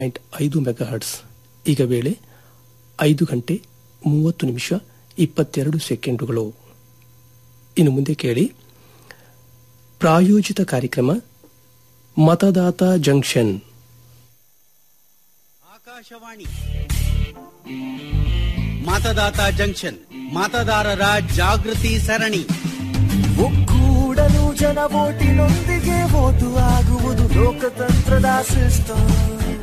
Point ಐದು megahertz ಈಗ ವೇಳೆ ಐದು ಗಂಟೆ ಮೂವತ್ತು ನಿಮಿಷ ಇಪ್ಪತ್ತೆರಡು ಸೆಕೆಂಡುಗಳು ಇನ್ನು ಮುಂದೆ ಕೇಳಿ ಪ್ರಾಯೋಜಿತ ಕಾರ್ಯಕ್ರಮ ಮತದಾತ ಜಂಕ್ಷನ್ ಆಕಾಶವಾಣಿ ಮತದಾತ ಜಂಕ್ಷನ್ ಮತದಾರರ ಜಾಗೃತಿ ಸರಣಿ ಒಕ್ಕೂಡಲು ಜನ ಓಟಿನೊಂದಿಗೆ ಓಟು ಆಗುವುದು ಲೋಕತಂತ್ರದ ಸಿಸ್ಟಮ್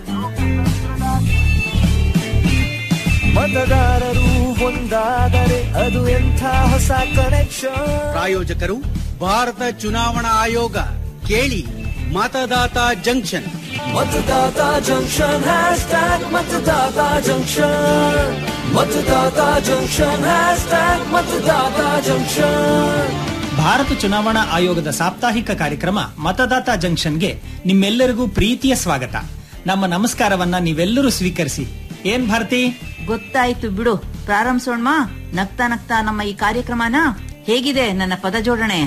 ಮತದಾರರು ಒಂದಾದರೆ ಅದು ಎಂಥ ಹೊಸ ಕನೆಕ್ಷನ್ ಪ್ರಾಯೋಜಕರು ಭಾರತ ಚುನಾವಣಾ ಆಯೋಗ ಕೇಳಿ Matdata Junction Matdata Junction hashtag Matdata Junction Matdata Junction hashtag Matdata Junction Bharat ಚುನಾವಣಾ ಆಯೋಗದ ಸಾಪ್ತಾಹಿಕ ಕಾರ್ಯಕ್ರಮ ಮತದಾತ ಜಂಕ್ಷನ್ಗೆ ನಿಮ್ಮೆಲ್ಲರಿಗೂ ಪ್ರೀತಿಯ ಸ್ವಾಗತ ನಮ್ಮ ನಮಸ್ಕಾರವನ್ನ ನೀವೆಲ್ಲರೂ ಸ್ವೀಕರಿಸಿ ಏನ್ ಭಾರತಿ ಗೊತ್ತಾಯ್ತು ಬಿಡು ಪ್ರಾರಂಭಿಸೋಣ ನಗ್ತಾ ನಗ್ತಾ ನಮ್ಮ ಈ ಕಾರ್ಯಕ್ರಮನ ಹೇಗಿದೆ ನನ್ನ ಪದ ಜೋಡಣೆ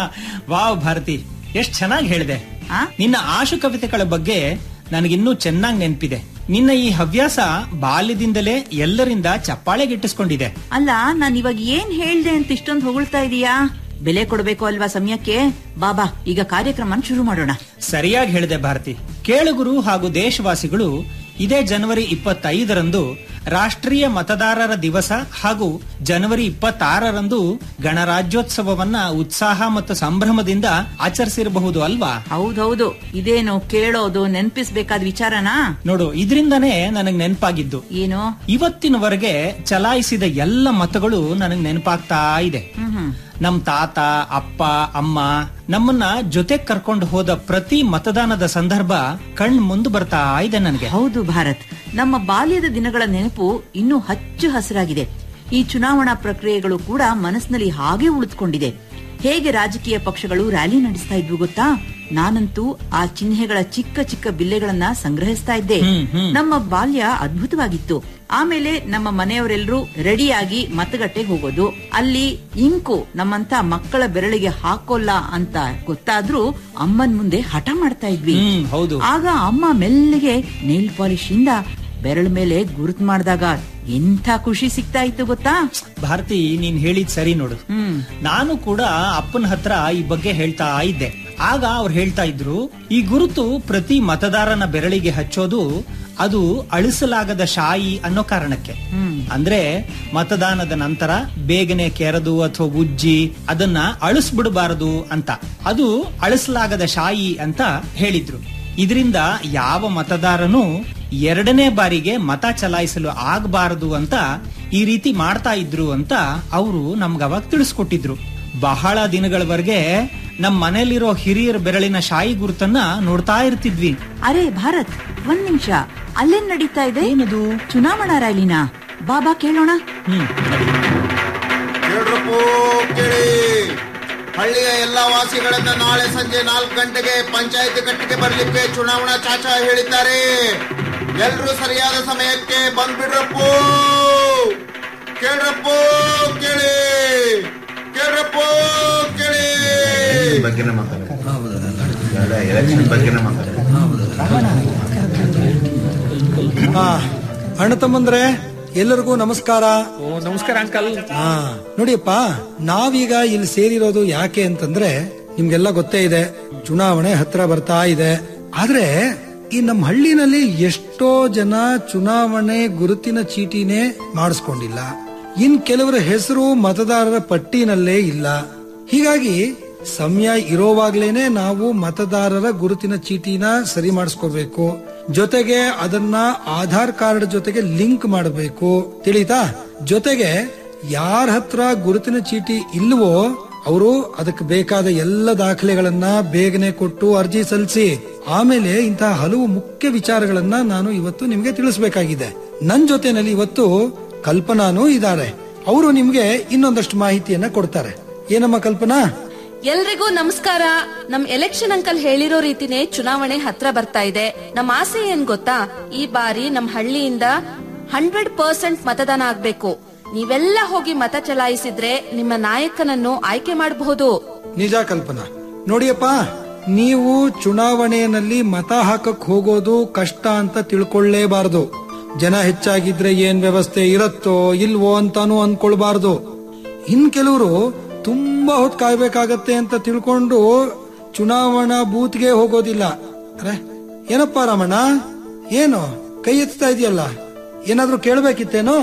ವಾವ್ ಭಾರತಿ ಎಷ್ಟ್ ಚೆನ್ನಾಗಿ ಹೇಳಿದೆ ಆ? ನಿನ್ನ ಆಶು ಕವಿತೆಗಳ ಬಗ್ಗೆ ನನಗಿನ್ನೂ ಚೆನ್ನಾಗಿ ನೆನಪಿದೆ ನಿನ್ನ ಈ ಹವ್ಯಾಸ ಬಾಲ್ಯದಿಂದಲೇ ಎಲ್ಲರಿಂದ ಚಪ್ಪಾಳೆಗಿಟ್ಟಿಸ್ಕೊಂಡಿದೆ ಅಲ್ಲ ನಾನ್ ಇವಾಗ ಏನ್ ಹೇಳ್ದೆ ಅಂತ ಇಷ್ಟೊಂದು ಹೊಗಳ್ತಾ ಇದೀಯಾ ಬೆಲೆ ಕೊಡ್ಬೇಕು ಅಲ್ವಾ ಸಮಯಕ್ಕೆ ಬಾಬಾ ಈಗ ಕಾರ್ಯಕ್ರಮ ಶುರು ಮಾಡೋಣ ಸರಿಯಾಗಿ ಹೇಳಿದೆ ಭಾರತಿ ಕೇಳುಗರು ಹಾಗೂ ದೇಶವಾಸಿಗಳು ಇದೇ ಜನವರಿ ಇಪ್ಪತ್ತೈದರಂದು ರಾಷ್ಟ್ರೀಯ ಮತದಾರರ ದಿವಸ ಹಾಗೂ ಜನವರಿ ಇಪ್ಪತ್ತಾರರಂದು ಗಣರಾಜ್ಯೋತ್ಸವವನ್ನ ಉತ್ಸಾಹ ಮತ್ತು ಸಂಭ್ರಮದಿಂದ ಆಚರಿಸಿರಬಹುದು ಅಲ್ವಾ ಹೌದೌದು ಇದೇನು ಕೇಳೋದು ನೆನ್ಪಿಸ್ಬೇಕಾದ ವಿಚಾರನಾ ನೋಡು ಇದರಿಂದನೇ ನನಗ್ ನೆನಪಾಗಿದ್ದು ಏನು ಇವತ್ತಿನವರೆಗೆ ಚಲಾಯಿಸಿದ ಎಲ್ಲ ಮತಗಳು ನನಗ್ ನೆನಪಾಗ್ತಾ ಇದೆ ಹ್ಮ್ ಹ್ಮ್ ನಮ್ ತಾತ ಅಪ್ಪ ಅಮ್ಮ ನಮ್ಮನ್ನ ಜೊತೆ ಕರ್ಕೊಂಡು ಹೋದ ಪ್ರತಿ ಮತದಾನದ ಸಂದರ್ಭ ಕಣ್ ಮುಂದೆ ಬರ್ತಾ ಇದೆ ನನಗೆ ಹೌದು ಭಾರತ್ ನಮ್ಮ ಬಾಲ್ಯದ ದಿನಗಳ ನೆನಪು ಇನ್ನೂ ಹಚ್ಚು ಹಸಿರಾಗಿದೆ ಈ ಚುನಾವಣಾ ಪ್ರಕ್ರಿಯೆಗಳು ಕೂಡ ಮನಸ್ಸಿನಲ್ಲಿ ಹಾಗೆ ಉಳಿದುಕೊಂಡಿದೆ ಹೇಗೆ ರಾಜಕೀಯ ಪಕ್ಷಗಳು ರ್ಯಾಲಿ ನಡೆಸ್ತಾ ಇದ್ವು ಗೊತ್ತಾ ನಾನಂತೂ ಆ ಚಿಹ್ನೆಗಳ ಚಿಕ್ಕ ಚಿಕ್ಕ ಬಿಲ್ಲೆಗಳನ್ನ ಸಂಗ್ರಹಿಸ್ತಾ ಇದ್ದೆ ಹ್ಮ್, ಹ್ಮ್. ನಮ್ಮ ಬಾಲ್ಯ ಅದ್ಭುತವಾಗಿತ್ತು ಆಮೇಲೆ ನಮ್ಮ ಮನೆಯವರೆಲ್ಲರೂ ರೆಡಿಯಾಗಿ ಮತಗಟ್ಟೆಗೆ ಹೋಗೋದು ಅಲ್ಲಿ ಇಂಕು ನಮ್ಮಂತ ಮಕ್ಕಳ ಬೆರಳಿಗೆ ಹಾಕೋಲ್ಲ ಅಂತ ಗೊತ್ತಾದ್ರೂ ಅಮ್ಮನ್ ಮುಂದೆ ಹಠ ಮಾಡ್ತಾ ಇದ್ವಿ ಹ್ಮ್ ಹೌದು ಆಗ ಅಮ್ಮ ಮೆಲ್ಲಗೆ ನೇಲ್ ಪಾಲಿಶ್ ಇಂದ ಬೆರಳ ಮೇಲೆ ಗುರುತ್ ಮಾಡಿದಾಗ ಎಂಥ ಖುಷಿ ಸಿಗ್ತಾ ಇತ್ತು ಗೊತ್ತಾ ಭಾರತಿ ನೀನ್ ಹೇಳಿದ್ ಸರಿ ನೋಡು ಹ್ಮ್ ನಾನು ಕೂಡ ಅಪ್ಪನ ಹತ್ರ ಈ ಬಗ್ಗೆ ಹೇಳ್ತಾ ಇದ್ದೆ ಆಗ ಅವ್ರು ಹೇಳ್ತಾ ಇದ್ರು ಈ ಗುರುತು ಪ್ರತಿ ಮತದಾರನ ಬೆರಳಿಗೆ ಹಚ್ಚೋದು ಅದು ಅಳಿಸಲಾಗದ ಶಾಯಿ ಅನ್ನೋ ಕಾರಣಕ್ಕೆ ಹ್ಮ್ ಅಂದ್ರೆ ಮತದಾನದ ನಂತರ ಬೇಗನೆ ಕೆರೆದು ಅಥವಾ ಉಜ್ಜಿ ಅದನ್ನ ಅಳಿಸ್ಬಿಡಬಾರದು ಅಂತ ಅದು ಅಳಿಸಲಾಗದ ಶಾಯಿ ಅಂತ ಹೇಳಿದ್ರು ಇದರಿಂದ ಯಾವ ಮತದಾರನು ಎರಡನೇ ಬಾರಿಗೆ ಮತ ಚಲಾಯಿಸಲು ಆಗಬಾರದು ಅಂತ ಈ ರೀತಿ ಮಾಡ್ತಾ ಇದ್ರು ಅಂತ ಅವರು ನಮ್ಗೆ ಅವಾಗ ತಿಳಿಸ್ಕೊಟ್ಟಿದ್ರು ಬಹಳ ದಿನಗಳವರೆಗೆ ನಮ್ ಮನೇಲಿರೋ ಹಿರಿಯರ ಬೆರಳಿನ ಶಾಯಿ ಗುರುತನ್ನ ನೋಡ್ತಾ ಇರ್ತಿದ್ವಿ ಅರೆ ಭಾರತ್ ಒಂದ್ ನಿಮಿಷ ಅಲ್ಲೇನ್ ನಡೀತಾ ಇದೆ ಏನದು ಚುನಾವಣಾ ರ್ಯಾಲಿನ ಬಾಬಾ ಕೇಳೋಣ ಹ್ಮ್ ಕೇಳ್ರಪ್ಪೋ ಕೇಳಿ ಹಳ್ಳಿಯ ಎಲ್ಲಾ ವಾಸಿಗಳನ್ನ ನಾಳೆ ಸಂಜೆ ನಾಲ್ಕು ಗಂಟೆಗೆ ಪಂಚಾಯತಿ ಕಟ್ಟಿಗೆ ಬರ್ಲಿಕ್ಕೆ ಚುನಾವಣಾ ಚಾಚಾ ಹೇಳಿದ್ದಾರೆ ಎಲ್ರೂ ಸರಿಯಾದ ಸಮಯಕ್ಕೆ ಬಂದ್ಬಿಡ್ರಪ್ಪೋ ಕೇಳ್ರಪ್ಪೋ ಕೇಳಿ ಕೇಳ್ರಪ್ಪೋ ಕೇಳಿ ಬಗ್ಗೆನೇ ಮಾತಾಡೋದು ಎಲೆಕ್ಷನ್ ಬಗ್ಗೆನೇ ಮಾತಾಡೋದು ಹಾ ಅಣ್ಣ ತಮ್ಮಂದ್ರೆ ಎಲ್ಲರಿಗೂ ನಮಸ್ಕಾರ ನಮಸ್ಕಾರ ಅಂಕಲ್ ಹಾ ನೋಡಿಯಪ್ಪ ನಾವೀಗ ಇಲ್ಲಿ ಸೇರಿರೋದು ಯಾಕೆ ಅಂತಂದ್ರೆ ನಿಮ್ಗೆಲ್ಲ ಗೊತ್ತೇ ಇದೆ ಚುನಾವಣೆ ಹತ್ರ ಬರ್ತಾ ಇದೆ ಆದ್ರೆ ಈ ನಮ್ಮ ಹಳ್ಳಿನಲ್ಲಿ ಎಷ್ಟೋ ಜನ ಚುನಾವಣೆ ಗುರುತಿನ ಚೀಟಿನೇ ಮಾಡಿಸ್ಕೊಂಡಿಲ್ಲ ಇನ್ ಕೆಲವರ ಹೆಸರು ಮತದಾರರ ಪಟ್ಟಿನಲ್ಲೇ ಇಲ್ಲ ಹೀಗಾಗಿ ಸಮಯ ಇರೋವಾಗ್ಲೇನೆ ನಾವು ಮತದಾರರ ಗುರುತಿನ ಚೀಟಿನ ಸರಿ ಮಾಡಿಸ್ಕೋಬೇಕು ಜೊತೆಗೆ ಅದನ್ನ ಆಧಾರ್ ಕಾರ್ಡ್ ಜೊತೆಗೆ ಲಿಂಕ್ ಮಾಡಬೇಕು ತಿಳಿತಾ ಜೊತೆಗೆ ಯಾರ ಹತ್ರ ಗುರುತಿನ ಚೀಟಿ ಇಲ್ವೋ ಅವರು ಅದಕ್ಕೆ ಬೇಕಾದ ಎಲ್ಲ ದಾಖಲೆಗಳನ್ನ ಬೇಗನೆ ಕೊಟ್ಟು ಅರ್ಜಿ ಸಲ್ಲಿಸಿ ಆಮೇಲೆ ಇಂತಹ ಹಲವು ಮುಖ್ಯ ವಿಚಾರಗಳನ್ನ ನಾನು ಇವತ್ತು ನಿಮ್ಗೆ ತಿಳಿಸಬೇಕಾಗಿದೆ ನನ್ ಜೊತೆನಲ್ಲಿ ಇವತ್ತು ಕಲ್ಪನಾನು ಇದ್ದಾರೆ ಅವರು ನಿಮ್ಗೆ ಇನ್ನೊಂದಷ್ಟು ಮಾಹಿತಿಯನ್ನ ಕೊಡ್ತಾರೆ ಏನಮ್ಮ ಕಲ್ಪನಾ ಎಲ್ರಿಗೂ ನಮಸ್ಕಾರ ನಮ್ ಎಲೆಕ್ಷನ್ ಅಂಕಲ್ ಹೇಳಿರೋ ರೀತಿನೇ ಚುನಾವಣೆ ಹತ್ರ ಬರ್ತಾ ಇದೆ ನಮ್ ಆಸೆ ಏನ್ ಗೊತ್ತಾ ಈ ಬಾರಿ ನಮ್ ಹಳ್ಳಿಯಿಂದ ಹಂಡ್ರೆಡ್ ಪರ್ಸೆಂಟ್ ಮತದಾನ ಆಗ್ಬೇಕು ನೀವೆಲ್ಲ ಹೋಗಿ ಮತ ಚಲಾಯಿಸಿದ್ರೆ ನಿಮ್ಮ ನಾಯಕನನ್ನು ಆಯ್ಕೆ ಮಾಡಬಹುದು ನಿಜ ಕಲ್ಪನಾ ನೋಡಿಯಪ್ಪ ನೀವು ಚುನಾವಣೆಯಲ್ಲಿ ಮತ ಹಾಕಕ್ ಹೋಗೋದು ಕಷ್ಟ ಅಂತ ತಿಳ್ಕೊಳ್ಳೇಬಾರದು ಜನ ಹೆಚ್ಚಾಗಿದ್ರೆ ಏನ್ ವ್ಯವಸ್ಥೆ ಇರತ್ತೋ ಇಲ್ವೋ ಅಂತಾನು ಅನ್ಕೊಳ್ಬಾರ್ದು ಇನ್ ಕೆಲವರು ತುಂಬಾ ಹೊತ್ತು ಕಾಯ್ಬೇಕಾಗತ್ತೆ ಅಂತ ತಿಳ್ಕೊಂಡು ಚುನಾವಣಾ ಬೂತ್ಗೆ ಹೋಗೋದಿಲ್ಲ ಅರೆ ಏನಪ್ಪಾ ರಮಣ ಏನು ಕೈ ಎತ್ತಾ ಇದೆಯಲ್ಲ ಏನಾದ್ರೂ ಕೇಳ್ಬೇಕಿತ್ತೇನೋ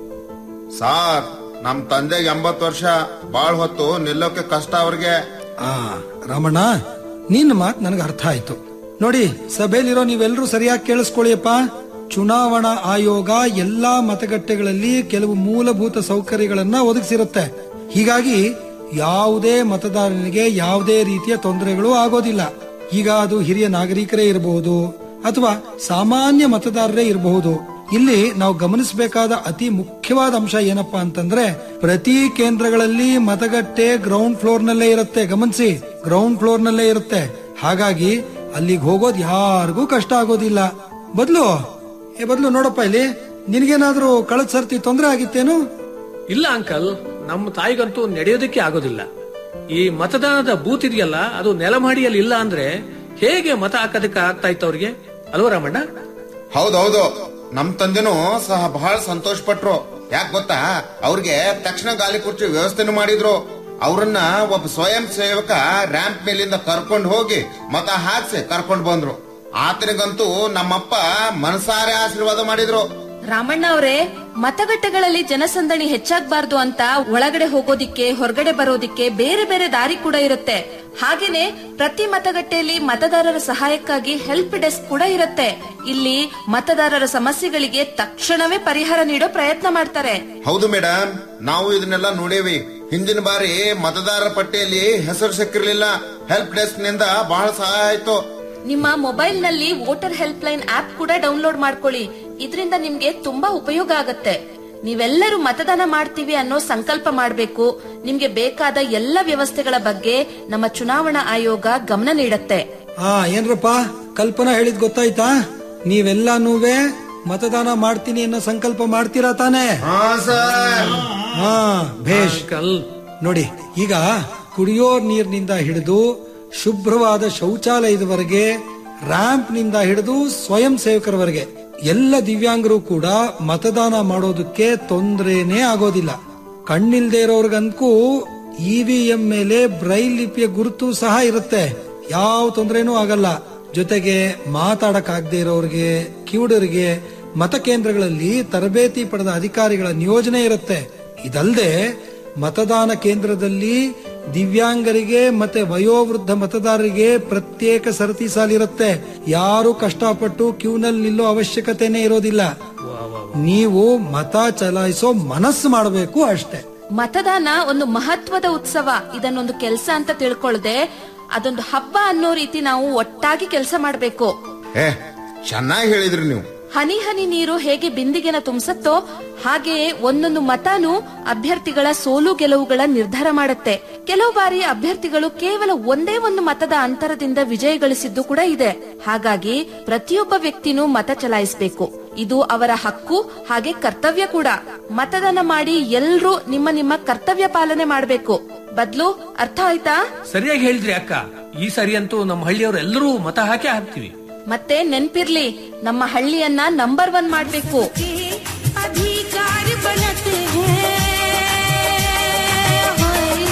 ಸಾರ್ ನಮ್ ತಂದೆಗೆ ಎಂಬತ್ ವರ್ಷ ಬಾಳ್ ಹೊತ್ತು ನಿಲ್ಲೋಕೆ ಕಷ್ಟ ಅವ್ರಿಗೆ ಆ ರಮಣ ನಿನ್ನ ಮಾತು ನನಗೆ ಅರ್ಥ ಆಯ್ತು ನೋಡಿ ಸಭೆಯಲ್ಲಿರೋ ನೀವೆಲ್ಲರೂ ಸರಿಯಾಗಿ ಕೇಳಿಸ್ಕೊಳ್ಳಿಯಪ್ಪ ಚುನಾವಣಾ ಆಯೋಗ ಎಲ್ಲಾ ಮತಗಟ್ಟೆಗಳಲ್ಲಿ ಕೆಲವು ಮೂಲಭೂತ ಸೌಕರ್ಯಗಳನ್ನ ಒದಗಿಸಿರುತ್ತೆ ಹೀಗಾಗಿ ಯಾವುದೇ ಮತದಾರನಿಗೆ ಯಾವುದೇ ರೀತಿಯ ತೊಂದರೆಗಳು ಆಗೋದಿಲ್ಲ ಈಗ ಅದು ಹಿರಿಯ ನಾಗರಿಕರೇ ಇರಬಹುದು ಅಥವಾ ಸಾಮಾನ್ಯ ಮತದಾರರೇ ಇರಬಹುದು ಇಲ್ಲಿ ನಾವು ಗಮನಿಸಬೇಕಾದ ಅತಿ ಮುಖ್ಯವಾದ ಅಂಶ ಏನಪ್ಪಾ ಅಂತಂದ್ರೆ ಪ್ರತಿ ಕೇಂದ್ರಗಳಲ್ಲಿ ಮತಗಟ್ಟೆ ಗ್ರೌಂಡ್ ಫ್ಲೋರ್ ನಲ್ಲೇ ಇರುತ್ತೆ ಗಮನಿಸಿ ಗ್ರೌಂಡ್ ಫ್ಲೋರ್ ನಲ್ಲೇ ಇರುತ್ತೆ ಹಾಗಾಗಿ ಅಲ್ಲಿಗೆ ಹೋಗೋದು ಯಾರಿಗೂ ಕಷ್ಟ ಆಗೋದಿಲ್ಲ ಬದ್ಲು ಏ ಬದ್ಲು ನೋಡಪ್ಪ ಇಲ್ಲಿ ನಿನಗೇನಾದ್ರೂ ಕಳೆದ ಸರ್ತಿ ತೊಂದರೆ ಆಗಿತ್ತೇನು ಇಲ್ಲ ಅಂಕಲ್ ನಮ್ಮ ತಾಯಿಗಂತೂ ನಡೆಯೋದಕ್ಕೆ ಆಗೋದಿಲ್ಲ ಈ ಮತದಾನದ ಬೂತ್ ಇದೆಯಲ್ಲ ಅದು ನೆಲಮಹಡಿಯಲ್ಲಿ ಇಲ್ಲ ಅಂದ್ರೆ ಹೇಗೆ ಮತ ಹಾಕೋದಕ್ಕೆ ಆಗ್ತಾ ಇತ್ತು ಅವ್ರಿಗೆ ಅಲ್ವಾ ರಾಮಣ್ಣ ಹೌದೌದು ನಮ್ ತಂದೆನೂ ಸಹ ಬಹಳ ಸಂತೋಷ ಪಟ್ರು ಯಾಕೆ ಗೊತ್ತಾ ಅವ್ರಿಗೆ ತಕ್ಷಣ ಗಾಲಿ ಕುರ್ಚಿ ವ್ಯವಸ್ಥೆನೂ ಮಾಡಿದ್ರು ಅವ್ರನ್ನ ಒಬ್ಬ ಸ್ವಯಂ ಸೇವಕ ರ್ಯಾಂಪ್ ಮೇಲಿಂದ ಕರ್ಕೊಂಡು ಹೋಗಿ ಮತ ಹಾಕ್ಸಿ ಕರ್ಕೊಂಡು ಬಂದ್ರು ಆತನಿಗಂತೂ ನಮ್ಮಪ್ಪ ಮನಸಾರೆ ಆಶೀರ್ವಾದ ಮಾಡಿದ್ರು ರಾಮಣ್ಣ ಅವರೇ ಮತಗಟ್ಟೆಗಳಲ್ಲಿ ಜನಸಂದಣಿ ಹೆಚ್ಚಾಗಬಾರ್ದು ಅಂತ ಒಳಗಡೆ ಹೋಗೋದಿಕ್ಕೆ ಹೊರಗಡೆ ಬರೋದಿಕ್ಕೆ ಬೇರೆ ಬೇರೆ ದಾರಿ ಕೂಡ ಇರುತ್ತೆ ಹಾಗೇನೆ ಪ್ರತಿ ಮತಗಟ್ಟೆಯಲ್ಲಿ ಮತದಾರರ ಸಹಾಯಕ್ಕಾಗಿ ಹೆಲ್ಪ್ ಡೆಸ್ಕ್ ಕೂಡ ಇರುತ್ತೆ ಇಲ್ಲಿ ಮತದಾರರ ಸಮಸ್ಯೆಗಳಿಗೆ ತಕ್ಷಣವೇ ಪರಿಹಾರ ನೀಡೋ ಪ್ರಯತ್ನ ಮಾಡ್ತಾರೆ ಹೌದು ಮೇಡಮ್ ನಾವು ಇದನ್ನೆಲ್ಲ ನೋಡೇವಿ ಹಿಂದಿನ ಬಾರಿ ಮತದಾರರ ಪಟ್ಟಿಯಲ್ಲಿ ಹೆಸರು ಸಿಕ್ಕಿರ್ಲಿಲ್ಲ ಹೆಲ್ಪ್ ಡೆಸ್ಕ್ ನಿಂದ ಬಹಳ ಸಹಾಯ ಆಯ್ತು ನಿಮ್ಮ ಮೊಬೈಲ್ ನಲ್ಲಿ ವೋಟರ್ ಹೆಲ್ಪ್ ಲೈನ್ ಆಪ್ ಕೂಡ ಡೌನ್ಲೋಡ್ ಮಾಡ್ಕೊಳ್ಳಿ ಇದರಿಂದ ನಿಮ್ಗೆ ತುಂಬಾ ಉಪಯೋಗ ಆಗತ್ತೆ ನೀವೆಲ್ಲರೂ ಮತದಾನ ಮಾಡ್ತೀವಿ ಅನ್ನೋ ಸಂಕಲ್ಪ ಮಾಡ್ಬೇಕು ನಿಮ್ಗೆ ಬೇಕಾದ ಎಲ್ಲ ವ್ಯವಸ್ಥೆಗಳ ಬಗ್ಗೆ ನಮ್ಮ ಚುನಾವಣಾ ಆಯೋಗ ಗಮನ ನೀಡತ್ತೆ ಆ ಏನ್ರಪ್ಪ ಕಲ್ಪನಾ ಹೇಳಿದ್ ಗೊತ್ತಾಯ್ತಾ ನೀವೆಲ್ಲಾನೂವೆ ಮತದಾನ ಮಾಡ್ತೀನಿ ಅನ್ನೋ ಸಂಕಲ್ಪ ಮಾಡ್ತೀರಾ ತಾನೇ ಹಾ ಸರ್ ಹಾ ಭೇಷ್ ಅಂಕಲ್ ನೋಡಿ ಈಗ ಕುಡಿಯೋ ನೀರಿನಿಂದ ಹಿಡಿದು ಶುಭ್ರವಾದ ಶೌಚಾಲಯದವರೆಗೆ ರ್ಯಾಂಪ್ ನಿಂದ ಹಿಡಿದು ಸ್ವಯಂ ಸೇವಕರವರೆಗೆ ಎಲ್ಲ ದಿವ್ಯಾಂಗರು ಕೂಡ ಮತದಾನ ಮಾಡೋದಕ್ಕೆ ತೊಂದರೆನೇ ಆಗೋದಿಲ್ಲ ಕಣ್ಣಿಲ್ದೇ ಇರೋರ್ಗಂತೂ ಇವಿಎಂ ಮೇಲೆ ಬ್ರೈಲ್ ಲಿಪಿಯ ಗುರುತು ಸಹ ಇರುತ್ತೆ ಯಾವ ತೊಂದರೆನೂ ಆಗಲ್ಲ ಜೊತೆಗೆ ಮಾತಾಡಕ್ ಆಗದೆ ಇರೋರಿಗೆ ಕಿವುಡರಿಗೆ ಮತಕೇಂದ್ರಗಳಲ್ಲಿ ತರಬೇತಿ ಪಡೆದ ಅಧಿಕಾರಿಗಳ ನಿಯೋಜನೆ ಇರುತ್ತೆ ಇದಲ್ಲದೆ ಮತದಾನ ಕೇಂದ್ರದಲ್ಲಿ ದಿವ್ಯಾಂಗರಿಗೆ ಮತ್ತೆ ವಯೋವೃದ್ಧ ಮತದಾರರಿಗೆ ಪ್ರತ್ಯೇಕ ಸರತಿ ಸಾಲಿರುತ್ತೆ ಯಾರು ಕಷ್ಟಪಟ್ಟು ಕ್ಯೂನಲ್ಲಿ ನಿಲ್ಲೋ ಅವಶ್ಯಕತೆನೇ ಇರೋದಿಲ್ಲ ನೀವು ಮತ ಚಲಾಯಿಸೋ ಮನಸ್ಸು ಮಾಡಬೇಕು ಅಷ್ಟೇ ಮತದಾನ ಒಂದು ಮಹತ್ವದ ಉತ್ಸವ ಇದನ್ನೊಂದು ಕೆಲಸ ಅಂತ ತಿಳ್ಕೊಳ್ದೆ ಅದೊಂದು ಹಬ್ಬ ಅನ್ನೋ ರೀತಿ ನಾವು ಒಟ್ಟಾಗಿ ಕೆಲಸ ಮಾಡ್ಬೇಕು ಏ ಚೆನ್ನಾಗಿ ಹೇಳಿದ್ರಿ ನೀವು ಹನಿ ಹನಿ ನೀರು ಹೇಗೆ ಬಿಂದಿಗೆನ ತುಂಬಿಸತ್ತೋ ಹಾಗೆಯೇ ಒಂದೊಂದು ಮತನೂ ಅಭ್ಯರ್ಥಿಗಳ ಸೋಲು ಗೆಲುವುಗಳ ನಿರ್ಧಾರ ಮಾಡುತ್ತೆ ಕೆಲವು ಬಾರಿ ಅಭ್ಯರ್ಥಿಗಳು ಕೇವಲ ಒಂದೇ ಒಂದು ಮತದ ಅಂತರದಿಂದ ವಿಜಯ ಗಳಿಸಿದ್ದು ಕೂಡ ಇದೆ ಹಾಗಾಗಿ ಪ್ರತಿಯೊಬ್ಬ ವ್ಯಕ್ತಿನೂ ಮತ ಚಲಾಯಿಸಬೇಕು ಇದು ಅವರ ಹಕ್ಕು ಹಾಗೆ ಕರ್ತವ್ಯ ಕೂಡ ಮತದಾನ ಮಾಡಿ ಎಲ್ರೂ ನಿಮ್ಮ ನಿಮ್ಮ ಕರ್ತವ್ಯ ಪಾಲನೆ ಮಾಡಬೇಕು ಬದ್ಲು ಅರ್ಥ ಆಯ್ತಾ ಸರಿಯಾಗಿ ಹೇಳಿದ್ರಿ ಅಕ್ಕ ಈ ಸರಿ ಅಂತೂ ನಮ್ಮ ಹಳ್ಳಿಯವರು ಎಲ್ಲರೂ ಮತ ಹಾಕಿ ಹಾಕ್ತಿವಿ ಮತ್ತೆ ನೆನ್ಪಿರ್ಲಿ ನಮ್ಮ ಹಳ್ಳಿಯನ್ನ ನಂಬರ್ ಒನ್ ಮಾಡ್ಬೇಕು अधिकार बनते हैं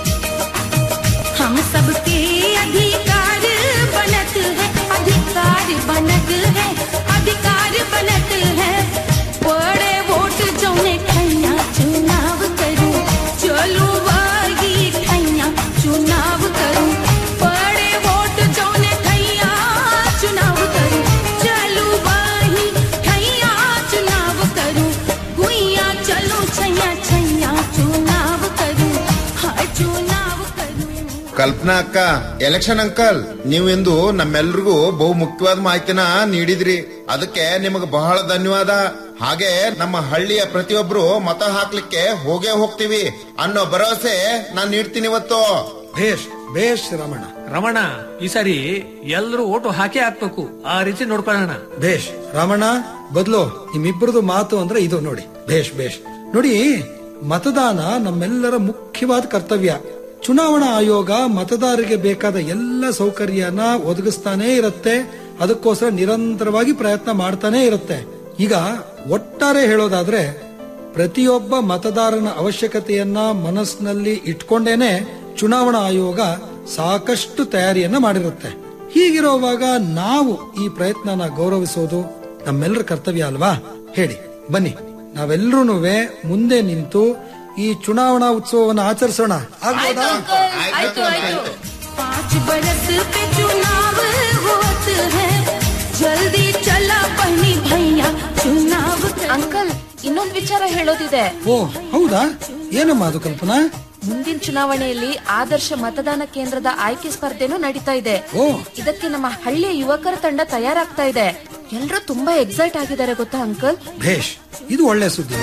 हम सबके अधिकार बनत है अधिकार बनत है अधिकार बनत है बड़े वोट जौने खैया चुनाव करूं चलो वागी खैया चुनाव करूं बड़े वोट जौने खैया चुनाव करूं चलो वाही खैया चुनाव करूं गुइया चलो छैया छैया चुनाव करूं हाँ चुनाव करूं ಕಲ್ಪನಾ ಅಕ್ಕ ಎಲೆಕ್ಷನ್ ಅಂಕಲ್ ನೀವು ಇಂದು ನಮ್ಮೆಲ್ರಿಗೂ ಬಹು ಮುಖ್ಯವಾದ ಮಾಹಿತಿನ ನೀಡಿದ್ರಿ ಅದಕ್ಕೆ ನಿಮಗೆ ಬಹಳ ಧನ್ಯವಾದ ಹಾಗೆ ನಮ್ಮ ಹಳ್ಳಿಯ ಪ್ರತಿಯೊಬ್ರು ಮತ ಹಾಕ್ಲಿಕ್ಕೆ ಹೋಗೇ ಹೋಗ್ತೀವಿ ಅನ್ನೋ ಭರವಸೆ ನಾನ್ ನೀಡ್ತೀನಿ ಇವತ್ತು ಭೇಷ್ ಭೇಷ್ ರಮಣ ರಮಣ ಈ ಸಾರಿ ಎಲ್ಲರೂ ಓಟು ಹಾಕಿ ಹಾಕ್ಬೇಕು ಆ ರೀತಿ ನೋಡ್ಕೊಳ್ಳೋಣ ಭೇಷ್ ರಾಮಣ್ಣ ಬದಲು ನಿಮ್ಮಿಬ್ಬರದು ಮಾತು ಅಂದ್ರೆ ಇದು ನೋಡಿ ಭೇಷ್ ಭೇಷ್ ನೋಡಿ ಮತದಾನ ನಮ್ಮೆಲ್ಲರ ಮುಖ್ಯವಾದ ಕರ್ತವ್ಯ ಚುನಾವಣಾ ಆಯೋಗ ಮತದಾರರಿಗೆ ಬೇಕಾದ ಎಲ್ಲ ಸೌಕರ್ಯನ ಒದಗಿಸ್ತಾನೇ ಇರುತ್ತೆ ಅದಕ್ಕೋಸ್ಕರ ನಿರಂತರವಾಗಿ ಪ್ರಯತ್ನ ಮಾಡ್ತಾನೆ ಇರುತ್ತೆ ಈಗ ಒಟ್ಟಾರೆ ಹೇಳೋದಾದ್ರೆ ಪ್ರತಿಯೊಬ್ಬ ಮತದಾರನ ಅವಶ್ಯಕತೆಯನ್ನ ಮನಸ್ಸಿನಲ್ಲಿ ಇಟ್ಕೊಂಡೇನೆ ಚುನಾವಣಾ ಆಯೋಗ ಸಾಕಷ್ಟು ತಯಾರಿಯನ್ನ ಮಾಡಿರುತ್ತೆ ಹೀಗಿರುವಾಗ ನಾವು ಈ ಪ್ರಯತ್ನನ ಗೌರವಿಸೋದು ನಮ್ಮೆಲ್ಲರ ಕರ್ತವ್ಯ ಅಲ್ವಾ ಹೇಳಿ ಬನ್ನಿ ನಾವೆಲ್ಲರೂ ಮುಂದೆ ನಿಂತು ಈ ಚುನಾವಣಾ ಉತ್ಸವವನ್ನು ಆಚರಿಸೋಣ ಆಗ್ಬೋದಾ ಆಯ್ತು ಆಯ್ತು पाँच बरस पे चुनाव होत है जल्दी चला बहनी भैया चुनाव ಅಂಕಲ್ ಇನ್ನೊಂದ್ ವಿಚಾರ ಹೇಳೋದಿದೆ ಓ ಹೌದಾ ಏನಮ್ಮ ಅದು ಕಲ್ಪನಾ ಮುಂದಿನ ಚುನಾವಣೆಯಲ್ಲಿ ಆದರ್ಶ ಮತದಾನ ಕೇಂದ್ರದ ಆಯ್ಕೆ ಸ್ಪರ್ಧೆನೂ ನಡೀತಾ ಇದೆ ಓ ಇದಕ್ಕೆ ನಮ್ಮ ಹಳ್ಳಿಯ ಯುವಕರ ತಂಡ ತಯಾರಾಗ್ತಾ ಇದೆ ಎಲ್ರೂ ತುಂಬಾ ಎಕ್ಸೈಟ್ ಆಗಿದ್ದಾರೆ ಗೊತ್ತಾ ಅಂಕಲ್ ಭೇಷ್ ಇದು ಒಳ್ಳೆ ಸುದ್ದಿ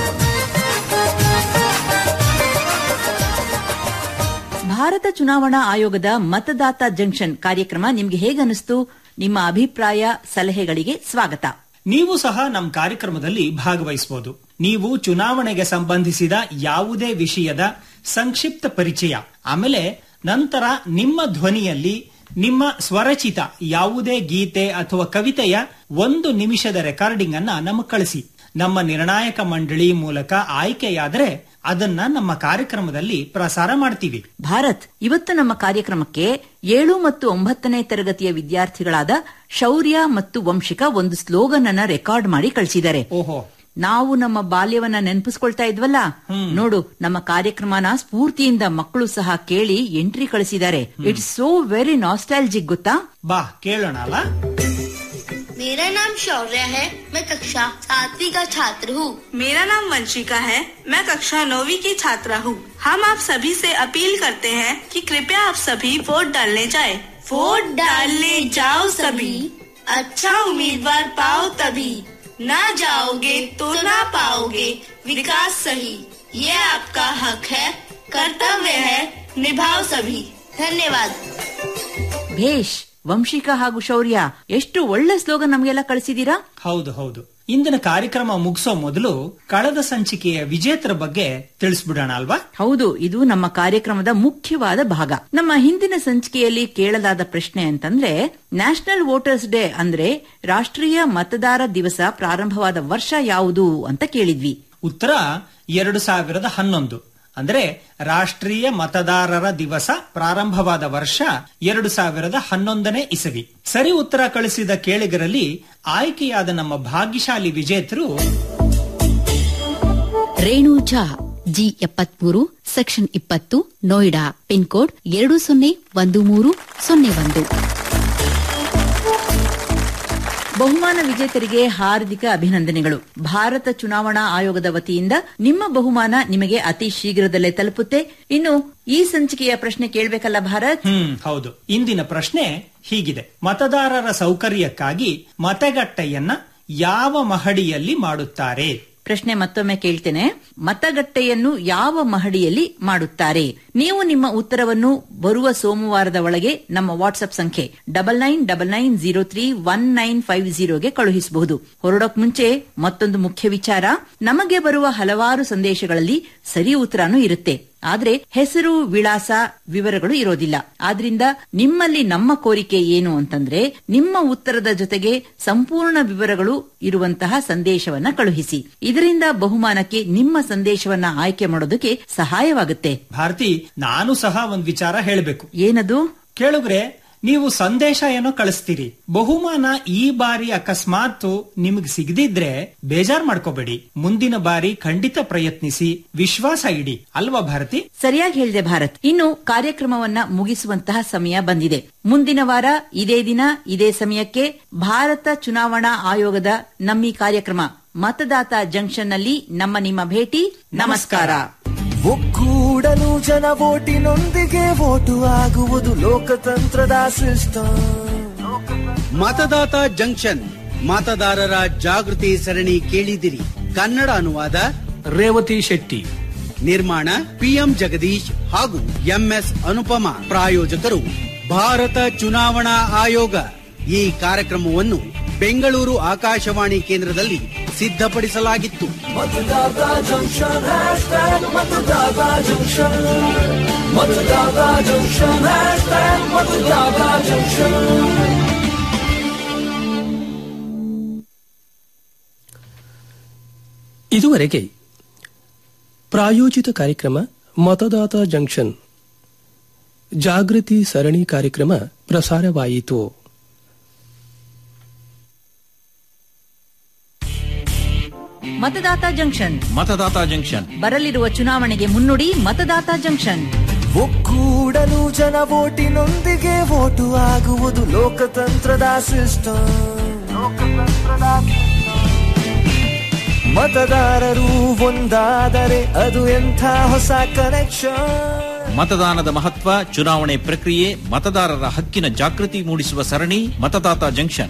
ಭಾರತ ಚುನಾವಣಾ ಆಯೋಗದ ಮತದಾತ ಜಂಕ್ಷನ್ ಕಾರ್ಯಕ್ರಮ ನಿಮ್ಗೆ ಹೇಗನಿಸ್ತು ನಿಮ್ಮ ಅಭಿಪ್ರಾಯ ಸಲಹೆಗಳಿಗೆ ಸ್ವಾಗತ ನೀವು ಸಹ ನಮ್ಮ ಕಾರ್ಯಕ್ರಮದಲ್ಲಿ ಭಾಗವಹಿಸಬಹುದು ನೀವು ಚುನಾವಣೆಗೆ ಸಂಬಂಧಿಸಿದ ಯಾವುದೇ ವಿಷಯದ ಸಂಕ್ಷಿಪ್ತ ಪರಿಚಯ ಆಮೇಲೆ ನಂತರ ನಿಮ್ಮ ಧ್ವನಿಯಲ್ಲಿ ನಿಮ್ಮ ಸ್ವರಚಿತ ಯಾವುದೇ ಗೀತೆ ಅಥವಾ ಕವಿತೆಯ ಒಂದು ನಿಮಿಷದ ರೆಕಾರ್ಡಿಂಗ್ ಅನ್ನ ನಮಗೆ ಕಳಿಸಿ ನಮ್ಮ ನಿರ್ಣಾಯಕ ಮಂಡಳಿ ಮೂಲಕ ಆಯ್ಕೆಯಾದರೆ ಅದನ್ನ ನಮ್ಮ ಕಾರ್ಯಕ್ರಮದಲ್ಲಿ ಪ್ರಸಾರ ಮಾಡ್ತೀವಿ ಭಾರತ್ ಇವತ್ತು ನಮ್ಮ ಕಾರ್ಯಕ್ರಮಕ್ಕೆ ಏಳು ಮತ್ತು ಒಂಬತ್ತನೇ ತರಗತಿಯ ವಿದ್ಯಾರ್ಥಿಗಳಾದ ಶೌರ್ಯ ಮತ್ತು ವಂಶಿಕಾ ಒಂದು ಸ್ಲೋಗನ್ ಅನ್ನ ರೆಕಾರ್ಡ್ ಮಾಡಿ ಕಳಿಸಿದ್ದಾರೆ ಓಹೋ ನಾವು ನಮ್ಮ ಬಾಲ್ಯವನ್ನ ನೆನಪಿಸ್ಕೊಳ್ತಾ ಇದ್ವಲ್ಲ ನೋಡು ನಮ್ಮ ಕಾರ್ಯಕ್ರಮನ ಸ್ಫೂರ್ತಿಯಿಂದ ಮಕ್ಕಳು ಸಹ ಕೇಳಿ ಎಂಟ್ರಿ ಕಳಿಸಿದ್ದಾರೆ ಇಟ್ಸ್ ಸೋ ವೆರಿ ನಾಸ್ಟಾಲಜಿಕ್ ಗೊತ್ತಾ ಬಾ ಕೇಳೋಣ ಅಲ್ಲ मेरा नाम शौर्य है मैं कक्षा सातवीं का छात्र हूँ मेरा नाम वंशिका है मैं कक्षा नौवीं की छात्रा हूँ हम आप सभी से अपील करते हैं कि कृपया आप सभी वोट डालने जाएं। वोट डालने जाओ सभी अच्छा उम्मीदवार पाओ तभी ना जाओगे तो ना पाओगे विकास सही ये आपका हक है कर्तव्य है निभाओ सभी धन्यवाद ಭೇಷ್ ವಂಶಿಕಾ ಹಾಗೂ ಶೌರ್ಯ ಎಷ್ಟು ಒಳ್ಳೆ ಸ್ಲೋಗನ್ ನಮ್ಗೆಲ್ಲ ಕಳಿಸಿದೀರಾ ಹೌದು ಹೌದು ಇಂದಿನ ಕಾರ್ಯಕ್ರಮ ಮುಗಿಸೋ ಮೊದಲು ಕಳೆದ ಸಂಚಿಕೆಯ ವಿಜೇತರ ಬಗ್ಗೆ ತಿಳಿಸ್ಬಿಡೋಣ ಅಲ್ವಾ ಹೌದು ಇದು ನಮ್ಮ ಕಾರ್ಯಕ್ರಮದ ಮುಖ್ಯವಾದ ಭಾಗ ನಮ್ಮ ಹಿಂದಿನ ಸಂಚಿಕೆಯಲ್ಲಿ ಕೇಳಲಾದ ಪ್ರಶ್ನೆ ಅಂತಂದ್ರೆ ನ್ಯಾಷನಲ್ ವೋಟರ್ಸ್ ಡೇ ಅಂದ್ರೆ ರಾಷ್ಟ್ರೀಯ ಮತದಾರ ದಿವಸ ಪ್ರಾರಂಭವಾದ ವರ್ಷ ಯಾವುದು ಅಂತ ಕೇಳಿದ್ವಿ ಉತ್ತರ ಎರಡು ಸಾವಿರದ ಹನ್ನೊಂದು ಅಂದ್ರೆ ರಾಷ್ಟ್ರೀಯ ಮತದಾರರ ದಿವಸ ಪ್ರಾರಂಭವಾದ ವರ್ಷ ಎರಡು ಸಾವಿರದ ಹನ್ನೊಂದನೇ ಇಸವಿ ಸರಿ ಉತ್ತರ ಕಳಿಸಿದ ಕೇಳಿಗರಲ್ಲಿ ಆಯ್ಕೆಯಾದ ನಮ್ಮ ಭಾಗ್ಯಶಾಲಿ ವಿಜೇತರು ರೇಣು ಝಾ ಜಿ ಎಪ್ಪತ್ಮೂರು ಸೆಕ್ಷನ್ ಇಪ್ಪತ್ತು ನೋಯ್ಡಾ ಪಿನ್ಕೋಡ್ ಎರಡು ಸೊನ್ನೆ ಒಂದು ಮೂರು ಸೊನ್ನೆ ಒಂದು ಬಹುಮಾನ ವಿಜೇತರಿಗೆ ಹಾರ್ದಿಕ ಅಭಿನಂದನೆಗಳು ಭಾರತ ಚುನಾವಣಾ ಆಯೋಗದ ವತಿಯಿಂದ ನಿಮ್ಮ ಬಹುಮಾನ ನಿಮಗೆ ಅತಿ ಶೀಘ್ರದಲ್ಲೇ ತಲುಪುತ್ತೆ ಇನ್ನು ಈ ಸಂಚಿಕೆಯ ಪ್ರಶ್ನೆ ಕೇಳಬೇಕಲ್ಲ ಭಾರತ್ ಹ್ಮ್ ಹೌದು ಇಂದಿನ ಪ್ರಶ್ನೆ ಹೀಗಿದೆ ಮತದಾರರ ಸೌಕರ್ಯಕ್ಕಾಗಿ ಮತಗಟ್ಟೆಯನ್ನ ಯಾವ ಮಹಡಿಯಲ್ಲಿ ಮಾಡುತ್ತಾರೆ ಪ್ರಶ್ನೆ ಮತ್ತೊಮ್ಮೆ ಕೇಳ್ತೇನೆ ಮತಗಟ್ಟೆಯನ್ನು ಯಾವ ಮಹಡಿಯಲ್ಲಿ ಮಾಡುತ್ತಾರೆ ನೀವು ನಿಮ್ಮ ಉತ್ತರವನ್ನು ಬರುವ ಸೋಮವಾರದ ಒಳಗೆ ನಮ್ಮ ವಾಟ್ಸ್ಆಪ್ ಸಂಖ್ಯೆ double nine double nine zero three one nine five ಜೀರೋಗೆ ಕಳುಹಿಸಬಹುದು ಹೊರಡೋಕ್ ಮುಂಚೆ ಮತ್ತೊಂದು ಮುಖ್ಯ ವಿಚಾರ ನಮಗೆ ಬರುವ ಹಲವಾರು ಸಂದೇಶಗಳಲ್ಲಿ ಸರಿ ಉತ್ತರನೂ ಇರುತ್ತೆ ಆದ್ರೆ ಹೆಸರು ವಿಳಾಸ ವಿವರಗಳು ಇರೋದಿಲ್ಲ ಆದ್ರಿಂದ ನಿಮ್ಮಲ್ಲಿ ನಮ್ಮ ಕೋರಿಕೆ ಏನು ಅಂತಂದ್ರೆ ನಿಮ್ಮ ಉತ್ತರದ ಜೊತೆಗೆ ಸಂಪೂರ್ಣ ವಿವರಗಳು ಇರುವಂತಹ ಸಂದೇಶವನ್ನ ಕಳುಹಿಸಿ ಇದರಿಂದ ಬಹುಮಾನಕ್ಕೆ ನಿಮ್ಮ ಸಂದೇಶವನ್ನ ಆಯ್ಕೆ ಮಾಡೋದಕ್ಕೆ ಸಹಾಯವಾಗುತ್ತೆ ಭಾರತಿ ನಾನು ಸಹ ಒಂದ್ ವಿಚಾರ ಹೇಳಬೇಕು ಏನದು ಕೇಳುಗ್ರೆ ನೀವು ಸಂದೇಶ ಏನೋ ಕಳಿಸ್ತೀರಿ ಬಹುಮಾನ ಈ ಬಾರಿ ಅಕಸ್ಮಾತ್ ನಿಮಗೆ ಸಿಗದಿದ್ರೆ ಬೇಜಾರ್ ಮಾಡ್ಕೋಬೇಡಿ ಮುಂದಿನ ಬಾರಿ ಖಂಡಿತ ಪ್ರಯತ್ನಿಸಿ ವಿಶ್ವಾಸ ಇಡಿ ಅಲ್ವಾ ಭಾರತಿ ಸರಿಯಾಗಿ ಹೇಳಿದೆ ಭಾರತ್ ಇನ್ನು ಕಾರ್ಯಕ್ರಮವನ್ನ ಮುಗಿಸುವಂತಹ ಸಮಯ ಬಂದಿದೆ ಮುಂದಿನ ವಾರ ಇದೇ ದಿನ ಇದೇ ಸಮಯಕ್ಕೆ ಭಾರತ ಚುನಾವಣಾ ಆಯೋಗದ ನಮ್ಮಿ ಕಾರ್ಯಕ್ರಮ ಮತದಾತ ಜಂಕ್ಷನ್ನಲ್ಲಿ ನಮ್ಮ ನಿಮ್ಮ ಭೇಟಿ ನಮಸ್ಕಾರ ಒಕ್ಕೂಡಲು ಜನ ಓಟಿನೊಂದಿಗೆ ವೋಟು ಆಗುವುದು ಲೋಕತಂತ್ರದ ಸಿಸ್ಟಮ್ ಮತದಾತ ಜಂಕ್ಷನ್ ಮತದಾರರ ಜಾಗೃತಿ ಸರಣಿ ಕೇಳಿದಿರಿ ಕನ್ನಡ ಅನುವಾದ ರೇವತಿ ಶೆಟ್ಟಿ ನಿರ್ಮಾಣ ಪಿಎಂ ಜಗದೀಶ್ ಹಾಗೂ ಎಂಎಸ್ ಅನುಪಮ ಪ್ರಾಯೋಜಕರು ಭಾರತ ಚುನಾವಣಾ ಆಯೋಗ ಈ ಕಾರ್ಯಕ್ರಮವನ್ನು ಬೆಂಗಳೂರು ಆಕಾಶವಾಣಿ ಕೇಂದ್ರದಲ್ಲಿ ಸಿದ್ಧಪಡಿಸಲಾಗಿತ್ತು Matdata Junction hashtag Matdata Junction Matdata Junction hashtag Matdata Junction ಇದುವರೆಗೆ ಪ್ರಾಯೋಜಿತ ಕಾರ್ಯಕ್ರಮ ಮತದಾತ ಜಂಕ್ಷನ್ ಜಾಗೃತಿ ಸರಣಿ ಕಾರ್ಯಕ್ರಮ ಪ್ರಸಾರವಾಯಿತು ಮತದಾತ ಜಂಕ್ಷನ್ ಮತದಾತ ಜಂಕ್ಷನ್ ಬರಲಿರುವ ಚುನಾವಣೆಗೆ ಮುನ್ನುಡಿ ಮತದಾತ ಜಂಕ್ಷನ್ ಒಕ್ಕೂಡಲು ಜನ ಓಟಿನೊಂದಿಗೆ ಓಟು ಆಗುವುದು ಲೋಕತಂತ್ರದ ಸಿಸ್ಟಮ್ ಮತದಾರರು ಒಂದಾದರೆ ಅದು ಎಂಥ ಹೊಸ ಕನೆಕ್ಷನ್ ಮತದಾನದ ಮಹತ್ವ ಚುನಾವಣೆ ಪ್ರಕ್ರಿಯೆ ಮತದಾರರ ಹಕ್ಕಿನ ಜಾಗೃತಿ ಮೂಡಿಸುವ ಸರಣಿ ಮತದಾತ ಜಂಕ್ಷನ್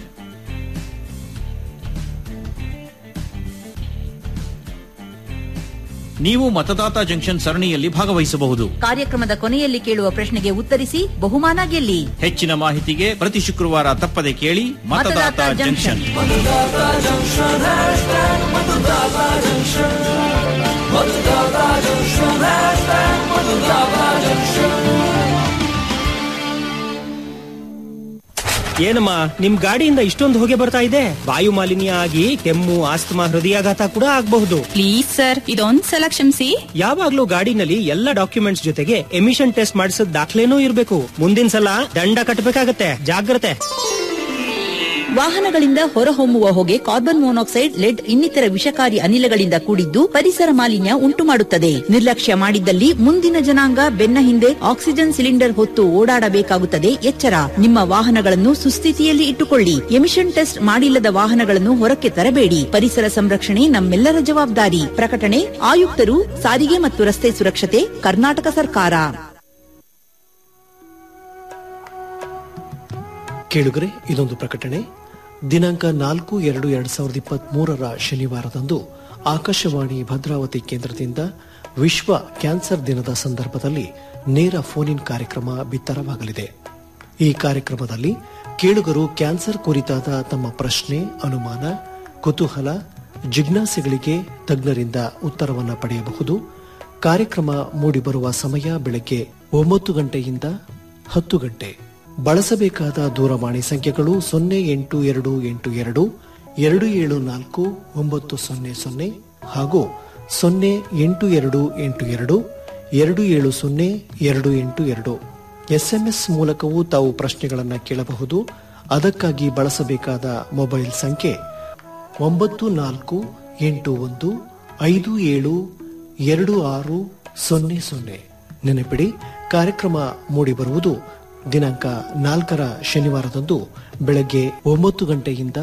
ನೀವು ಮತದಾತ ಜಂಕ್ಷನ್ ಸರಣಿಯಲ್ಲಿ ಭಾಗವಹಿಸಬಹುದು ಕಾರ್ಯಕ್ರಮದ ಕೊನೆಯಲ್ಲಿ ಕೇಳುವ ಪ್ರಶ್ನೆಗೆ ಉತ್ತರಿಸಿ ಬಹುಮಾನ ಗೆಲ್ಲಿ ಹೆಚ್ಚಿನ ಮಾಹಿತಿಗೆ ಪ್ರತಿ ಶುಕ್ರವಾರ ತಪ್ಪದೆ ಕೇಳಿ Matdata Matdata Junction Matdata Junction hashtag Matdata Junction Matdata Junction hashtag Matdata Junction ಏನಮ್ಮ ನಿಮ್ ಗಾಡಿಯಿಂದ ಇಷ್ಟೊಂದು ಹೊಗೆ ಬರ್ತಾ ಇದೆ ವಾಯು ಮಾಲಿನ್ಯ ಆಗಿ ಕೆಮ್ಮು ಆಸ್ತಮಾ ಹೃದಯಾಘಾತ ಕೂಡ ಆಗಬಹುದು ಪ್ಲೀಸ್ ಸರ್ ಇದೊಂದ್ ಸಲ ಕ್ಷಮಿಸಿ ಯಾವಾಗ್ಲೂ ಗಾಡಿನಲ್ಲಿ ಎಲ್ಲ ಡಾಕ್ಯುಮೆಂಟ್ಸ್ ಜೊತೆಗೆ ಎಮಿಷನ್ ಟೆಸ್ಟ್ ಮಾಡಿಸಿದ ದಾಖಲೆನೂ ಇರಬೇಕು ಮುಂದಿನ ಸಲ ದಂಡ ಕಟ್ಟಬೇಕಾಗತ್ತೆ ಜಾಗ್ರತೆ ವಾಹನಗಳಿಂದ ಹೊರಹೊಮ್ಮುವ ಹೊಗೆ ಕಾರ್ಬನ್ ಮೊನಾಕ್ಸೈಡ್ ಲೆಡ್ ಇನ್ನಿತರ ವಿಷಕಾರಿ ಅನಿಲಗಳಿಂದ ಕೂಡಿದ್ದು ಪರಿಸರ ಮಾಲಿನ್ಯ ಉಂಟು ಮಾಡುತ್ತದೆ ನಿರ್ಲಕ್ಷ್ಯ ಮಾಡಿದ್ದಲ್ಲಿ ಮುಂದಿನ ಜನಾಂಗ ಬೆನ್ನ ಹಿಂದೆ ಆಕ್ಸಿಜನ್ ಸಿಲಿಂಡರ್ ಹೊತ್ತು ಓಡಾಡಬೇಕಾಗುತ್ತದೆ ಎಚ್ಚರ ನಿಮ್ಮ ವಾಹನಗಳನ್ನು ಸುಸ್ಥಿತಿಯಲ್ಲಿ ಇಟ್ಟುಕೊಳ್ಳಿ ಎಮಿಷನ್ ಟೆಸ್ಟ್ ಮಾಡಿಲ್ಲದ ವಾಹನಗಳನ್ನು ಹೊರಕ್ಕೆ ತರಬೇಡಿ ಪರಿಸರ ಸಂರಕ್ಷಣೆ ನಮ್ಮೆಲ್ಲರ ಜವಾಬ್ದಾರಿ ಪ್ರಕಟಣೆ ಆಯುಕ್ತರು ಸಾರಿಗೆ ಮತ್ತು ರಸ್ತೆ ಸುರಕ್ಷತೆ ಕರ್ನಾಟಕ ಸರ್ಕಾರ ಕೇಳುಗರೆ ಇದೊಂದು ಪ್ರಕಟಣೆ ದಿನಾಂಕ ನಾಲ್ಕು ಎರಡು ಎರಡ್ ಸಾವಿರದ ಇಪ್ಪತ್ತ್ ಮೂರರ ಶನಿವಾರದಂದು ಆಕಾಶವಾಣಿ ಭದ್ರಾವತಿ ಕೇಂದ್ರದಿಂದ ವಿಶ್ವ ಕ್ಯಾನ್ಸರ್ ದಿನದ ಸಂದರ್ಭದಲ್ಲಿ ನೇರ ಫೋನ್ ಇನ್ ಕಾರ್ಯಕ್ರಮ ಬಿತ್ತರವಾಗಲಿದೆ ಈ ಕಾರ್ಯಕ್ರಮದಲ್ಲಿ ಕೇಳುಗರು ಕ್ಯಾನ್ಸರ್ ಕುರಿತಾದ ತಮ್ಮ ಪ್ರಶ್ನೆ ಅನುಮಾನ ಕುತೂಹಲ ಜಿಜ್ಞಾಸೆಗಳಿಗೆ ತಜ್ಞರಿಂದ ಉತ್ತರವನ್ನು ಪಡೆಯಬಹುದು ಕಾರ್ಯಕ್ರಮ ಮೂಡಿಬರುವ ಸಮಯ ಬೆಳಗ್ಗೆ ಒಂಬತ್ತು ಗಂಟೆಯಿಂದ ಹತ್ತು ಗಂಟೆ ಬಳಸಬೇಕಾದ ದೂರವಾಣಿ ಸಂಖ್ಯೆಗಳು ಸೊನ್ನೆ ಎಂಟು ಎರಡು ಎಂಟು ಎರಡು ಎರಡು ಏಳು ನಾಲ್ಕು ಒಂಬತ್ತು ಸೊನ್ನೆ ಸೊನ್ನೆ ಹಾಗೂ ಸೊನ್ನೆ ಎಂಟು ಎರಡು ಎಂಟು ಎರಡು ಎರಡು ಏಳು ಸೊನ್ನೆ ಎರಡು ಎಂಟು ಎರಡು ಎಸ್ಎಂಎಸ್ ಮೂಲಕವೂ ತಾವು ಪ್ರಶ್ನೆಗಳನ್ನು ಕೇಳಬಹುದು ಅದಕ್ಕಾಗಿ ಬಳಸಬೇಕಾದ ಮೊಬೈಲ್ ಸಂಖ್ಯೆ ಒಂಬತ್ತು ನಾಲ್ಕು ಎಂಟು ಒಂದು ಐದು ಏಳು ಎರಡು ಆರು ಸೊನ್ನೆ ಸೊನ್ನೆ ನೆನಪಿಡಿ ಕಾರ್ಯಕ್ರಮ ಮೂಡಿಬರುವುದು ದಿನಾಂಕ ನಾಲ್ಕರ ಶನಿವಾರದಂದು ಬೆಳಗ್ಗೆ ಒಂಬತ್ತು ಗಂಟೆಯಿಂದ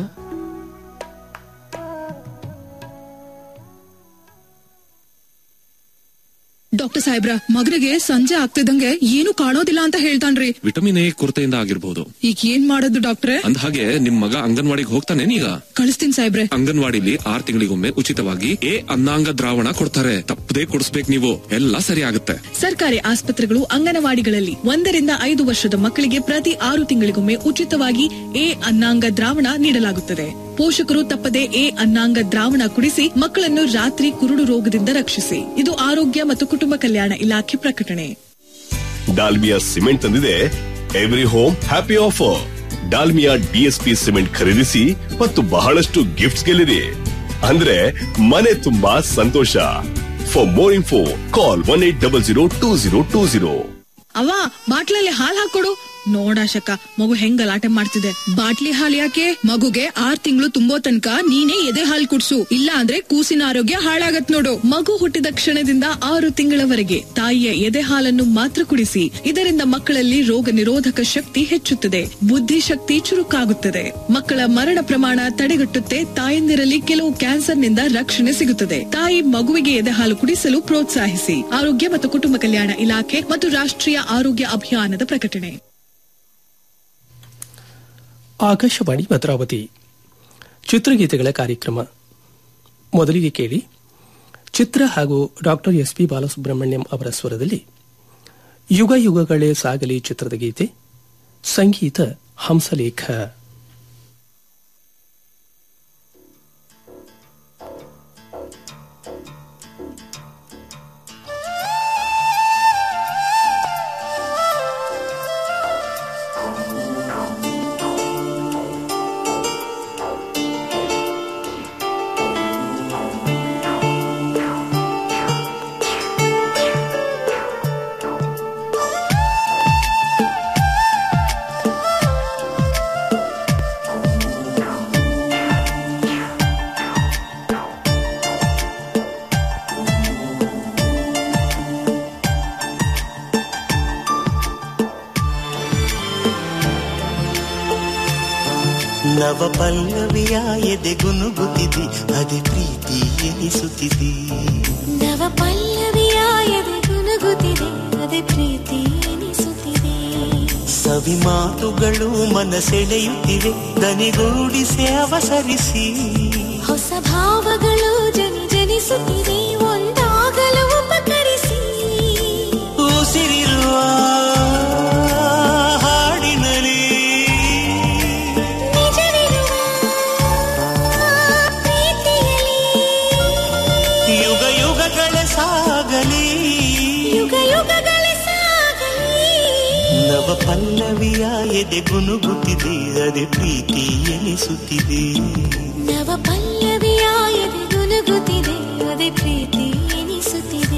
ಡಾಕ್ಟರ್ ಸಾಹೇಬ್ರ ಮಗನಿಗೆ ಸಂಜೆ ಆಗ್ತಿದಂಗೆ ಏನು ಕಾಣೋದಿಲ್ಲ ಅಂತ ಹೇಳ್ತಾನ್ರಿ ವಿಟಮಿನ್ ಎ ಕೊರತೆಯಿಂದ ಆಗಿರ್ಬೋದು ಈಗ ಏನ್ ಮಾಡೋದು ಡಾಕ್ಟ್ರೆ ಅಂದ ಹಾಗೆ ನಿಮ್ ಮಗ ಅಂಗನವಾಡಿಗೆ ಹೋಗ್ತಾನೆ ಈಗ ಕಳಿಸ್ತೀನಿ ಸಾಹೇಬ್ರೆ ಅಂಗನವಾಡಿಲಿ ಆರ್ ತಿಂಗಳಿಗೊಮ್ಮೆ ಉಚಿತವಾಗಿ ಎ ಅನ್ನಾಂಗ ದ್ರಾವಣ ಕೊಡ್ತಾರೆ ತಪ್ಪದೇ ಕೊಡಿಸ್ಬೇಕು ನೀವು ಎಲ್ಲ ಸರಿ ಆಗುತ್ತೆ ಸರ್ಕಾರಿ ಆಸ್ಪತ್ರೆಗಳು ಅಂಗನವಾಡಿಗಳಲ್ಲಿ ಒಂದರಿಂದ ಐದು ವರ್ಷದ ಮಕ್ಕಳಿಗೆ ಪ್ರತಿ ಆರು ತಿಂಗಳಿಗೊಮ್ಮೆ ಉಚಿತವಾಗಿ ಎ ಅನ್ನಾಂಗ ದ್ರಾವಣ ನೀಡಲಾಗುತ್ತದೆ ಪೋಷಕರು ತಪ್ಪದೆ ಎ ಅನ್ನಾಂಗ ದ್ರಾವಣ ಕುಡಿಸಿ ಮಕ್ಕಳನ್ನು ರಾತ್ರಿ ಕುರುಡು ರೋಗದಿಂದ ರಕ್ಷಿಸಿ ಇದು ಆರೋಗ್ಯ ಮತ್ತು ಕುಟುಂಬ ಕಲ್ಯಾಣ ಇಲಾಖೆ ಪ್ರಕಟಣೆ ಡಾಲ್ಮಿಯಾ ಸಿಮೆಂಟ್ ತಂದಿದೆ every home happy offer Dalmia DSP cement ಖರೀದಿಸಿ ಮತ್ತು ಬಹಳಷ್ಟು ಗಿಫ್ಟ್ಸ್ ಗೆಲ್ಲಿರಿ ಅಂದ್ರೆ ಮನೆ ತುಂಬಾ ಸಂತೋಷ for more info call one eight double zero two zero two zero ಅವ್ವ ಬಾಟ್ಲಲ್ಲಿ ಹಾಲ್ ಹಾಕೊಡು ನೋಡಾಶಕ ಮಗು ಹೆಂಗ್ ಗಲಾಟೆ ಮಾಡ್ತಿದೆ ಬಾಟ್ಲಿ ಹಾಲ್ ಯಾಕೆ ಮಗುಗೆ ಆರ್ ತಿಂಗಳು ತುಂಬೋ ತನಕ ನೀನೇ ಎದೆ ಹಾಲ್ ಕುಡ್ಸು ಇಲ್ಲ ಅಂದ್ರೆ ಕೂಸಿನ ಆರೋಗ್ಯ ಹಾಳಾಗತ್ ನೋಡು ಮಗು ಹುಟ್ಟಿದ ಕ್ಷಣದಿಂದ ಆರು ತಿಂಗಳವರೆಗೆ ತಾಯಿಯ ಎದೆ ಹಾಲನ್ನು ಮಾತ್ರ ಕುಡಿಸಿ ಇದರಿಂದ ಮಕ್ಕಳಲ್ಲಿ ರೋಗ ನಿರೋಧಕ ಶಕ್ತಿ ಹೆಚ್ಚುತ್ತದೆ ಬುದ್ಧಿಶಕ್ತಿ ಚುರುಕಾಗುತ್ತದೆ ಮಕ್ಕಳ ಮರಣ ಪ್ರಮಾಣ ತಡೆಗಟ್ಟುತ್ತೆ ತಾಯಂದಿರಲ್ಲಿ ಕೆಲವು ಕ್ಯಾನ್ಸರ್ನಿಂದ ರಕ್ಷಣೆ ಸಿಗುತ್ತದೆ ತಾಯಿ ಮಗುವಿಗೆ ಎದೆ ಹಾಲು ಕುಡಿಸಲು ಪ್ರೋತ್ಸಾಹಿಸಿ ಆರೋಗ್ಯ ಮತ್ತು ಕುಟುಂಬ ಕಲ್ಯಾಣ ಇಲಾಖೆ ಮತ್ತು ರಾಷ್ಟ್ರೀಯ ಆರೋಗ್ಯ ಅಭಿಯಾನದ ಪ್ರಕಟಣೆ ಆಕಾಶವಾಣಿ ಭದ್ರಾವತಿ ಚಿತ್ರಗೀತೆಗಳ ಕಾರ್ಯಕ್ರಮ ಮೊದಲಿಗೆ ಕೇಳಿ ಚಿತ್ರ ಹಾಗೂ ಡಾಕ್ಟರ್ ಎಸ್ ಪಿ ಬಾಲಸುಬ್ರಹ್ಮಣ್ಯಂ ಅವರ ಸ್ವರದಲ್ಲಿ ಯುಗ ಯುಗಗಳೇ ಸಾಗಲಿ ಚಿತ್ರದ ಗೀತೆ ಸಂಗೀತ ಹಂಸಲೇಖ ನವ ಪಲ್ಲವಿಯ ಎದೆ ಗುನುಗುತ್ತಿದೆ ಅದೇ ಪ್ರೀತಿ ಎನಿಸುತ್ತಿದೆ ನವ ಪಲ್ಲವಿಯ ಎದೆ ಗುನುಗುತ್ತಿದೆ ಅದೇ ಪ್ರೀತಿ ಎನಿಸುತ್ತಿದೆ ಸವಿ ಮಾತುಗಳು ಮನಸೆಳೆಯುತ್ತಿವೆ ದನಿಗೂಡಿಸಿ ಅವಸರಿಸಿ ಹೊಸ ಭಾವಗಳು ಜನಿ ಜನಿಸುತ್ತಿದೆ ಒಂದಾಗಲು ಉಪಕರಿಸಿ ಉಸಿರಿರುವ ಹಾಡಿನಲ್ಲಿ ನಿಜವಿರುವ ಪ್ರೀತಿಯಲ್ಲಿ ಯುಗ ಯುಗಗಳ ಸಾಗಲಿ ಯುಗ ಯುಗಗಳ ಸಾಗಲಿ ನವ ಪಲ್ಲವಿಯ ಎದೆ ಗುನುಗುತ್ತಿದೆ ಅದೇ ಪ್ರೀತಿ ಎನಿಸುತ್ತಿದೆ ನವ ಪಲ್ಲವಿಯ ಎದೆ ಗುನುಗುತ್ತಿದೆ ಅದೇ ಪ್ರೀತಿ ಎನಿಸುತ್ತಿದೆ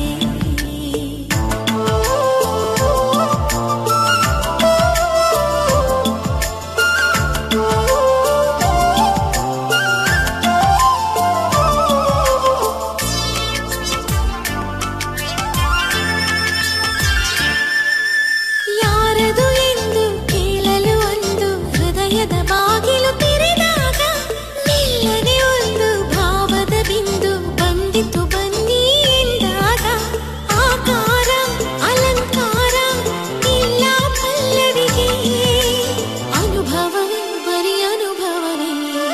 ಯಾರದು ಎಂದು ಕೇಳಲು ಒಂದು ಹೃದಯದ ಬಾಗಿಲು ತೆರೆದಾಗ ನಿಲ್ಲದೆ ಒಂದು ಭಾವದ ಬಿಂದು ಬಂದಿತು ಬನ್ನಿ ಎಂದಾಗ ಆಕಾರ ಅಲಂಕಾರ ಇಲ್ಲ ಪಲ್ಲವಿಗೆ ಅನುಭವವೇ ಬರೀ ಅನುಭವವೇ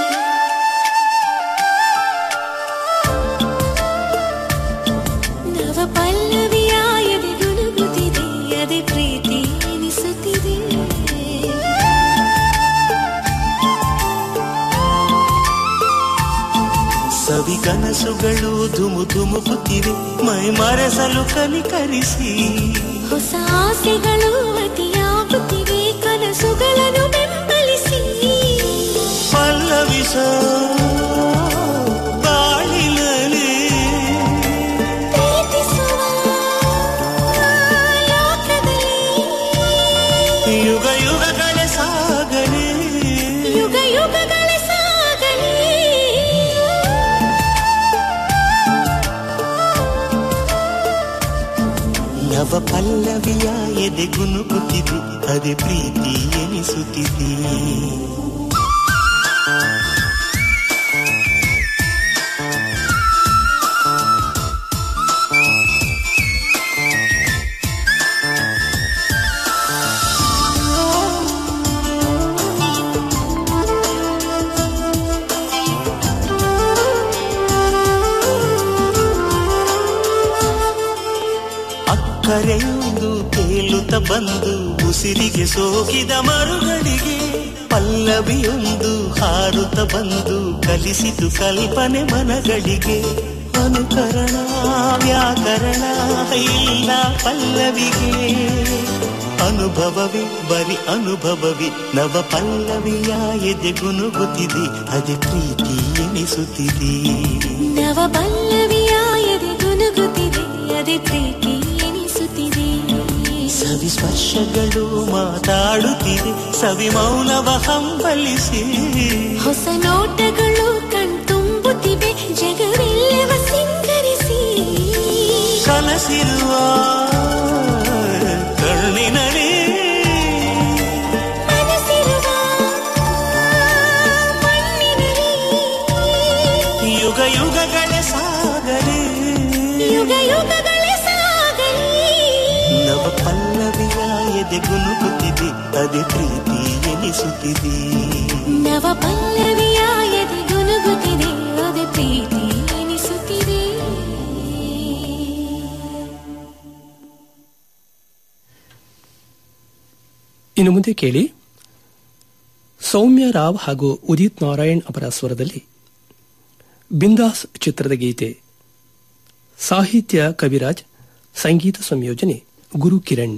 ನವ ಪಲ್ಲವಿಯ ಎದೆ ಗುನುಗುತ್ತಿದೆ ಅದೇ ಪ್ರೀತಿ ಎನಿಸುತ್ತಿದೆ ಸವಿ ಕನಸುಗಳು ಧುಮು ಧುಮುಕುತ್ತಿವೆ ಮೈ ಮರೆಸಲು ಕಲಿಕರಿಸಿ ಹೊಸ ಆಸೆಗಳು ಅತಿಯಾಗುತ್ತಿವೆ ಕನಸುಗಳನ್ನು ಬೆಂಬಲಿಸಿ ಪಲ್ಲವಿಸ ಬಾಳಿನಲ್ಲಿ ಪ್ರೀತಿಸುವ ಲೋಕದಲ್ಲಿ ಯುಗ ಯುಗಗಳ ಸಾಗಲಿ ಯುಗ ಯುಗಗಳ ಸಾಗಲಿ ನವ ಪಲ್ಲವಿಯ ಎದೆ ಗುನುಗುತ್ತಿದೆ ಅದೇ ಪ್ರೀತಿ ಎನಿಸುತ್ತಿದೆ ಅಕ್ಕರೆಯೊಂದು ತೇಲುತ್ತ ಬಂದು ಉಸಿರಿಗೆ ಸೋಕಿದ ಮರುಗಳಿಗೆ ಪಲ್ಲವಿಯೊಂದು ಹಾರುತ್ತ ಬಂದು ಕಲಿಸಿತು ಕಲ್ಪನೆ ಮನಗಳಿಗೆ ಅನುಕರಣ ವ್ಯಾಕರಣ ಇಲ್ಲ ಪಲ್ಲವಿಗೆ ಅನುಭವವೇ ಬರಿ ಅನುಭವವೇ ನವ ಪಲ್ಲವಿಯ ಎದೆ ಗುನುಗುತ್ತಿದೆ ಅದೇ ಪ್ರೀತಿ ಎನಿಸುತ್ತಿದೆ ನವ ಪಲ್ಲವಿಯ ಎದೆ ಗುನುಗುತ್ತಿದೆ ಅದೇ ಪ್ರೀತಿ ಎನಿಸುತ್ತಿದೆ ಸವಿ ಸ್ಪರ್ಶಗಳು ಮಾತಾಡುತ್ತಿದೆ ಸವಿ ಮೌನವ ಹಂಬಲಿಸಿ ಹೊಸ ನೋಟಗಳು ಕಣ್ತುಂಬುತ್ತಿವೆ ಜಗವೆಲ್ಲವ ಸಿಂಗರಿಸಿ ಕನಸಿರುವ ಕಣ್ಣಿನಲ್ಲಿ ಮನಸ್ಸಿರುವ ಮಣ್ಣಿನಲ್ಲಿ ಯುಗ ಯುಗಗಳ ಸಾಗಲಿ ಯುಗ ಯುಗಗಳ ಸಾಗಲಿ ನವ ಪಲ್ಲವಿಯ ಎದೆ ಗುನುಗುತ್ತಿದೆ ಅದೇ ಪ್ರೀತಿ ಎನಿಸುತ್ತಿದೆ ನವ ಪಲ್ಲವಿಯ ಎದೆ ಗುನುಗುತ್ತಿದೆ ಅದೇ ಪ್ರೀತಿ ಎನಿಸುತ್ತಿದೆ ಇನ್ನು ಮುಂದೆ ಕೇಳಿ ಸೌಮ್ಯ ರಾವ್ ಹಾಗೂ ಉದಿತ್ ನಾರಾಯಣ್ ಅವರ ಸ್ವರದಲ್ಲಿ ಬಿಂದಾಸ್ ಚಿತ್ರದ ಗೀತೆ ಸಾಹಿತ್ಯ ಕವಿರಾಜ್ ಸಂಗೀತ ಸಂಯೋಜನೆ ಗುರು Kiran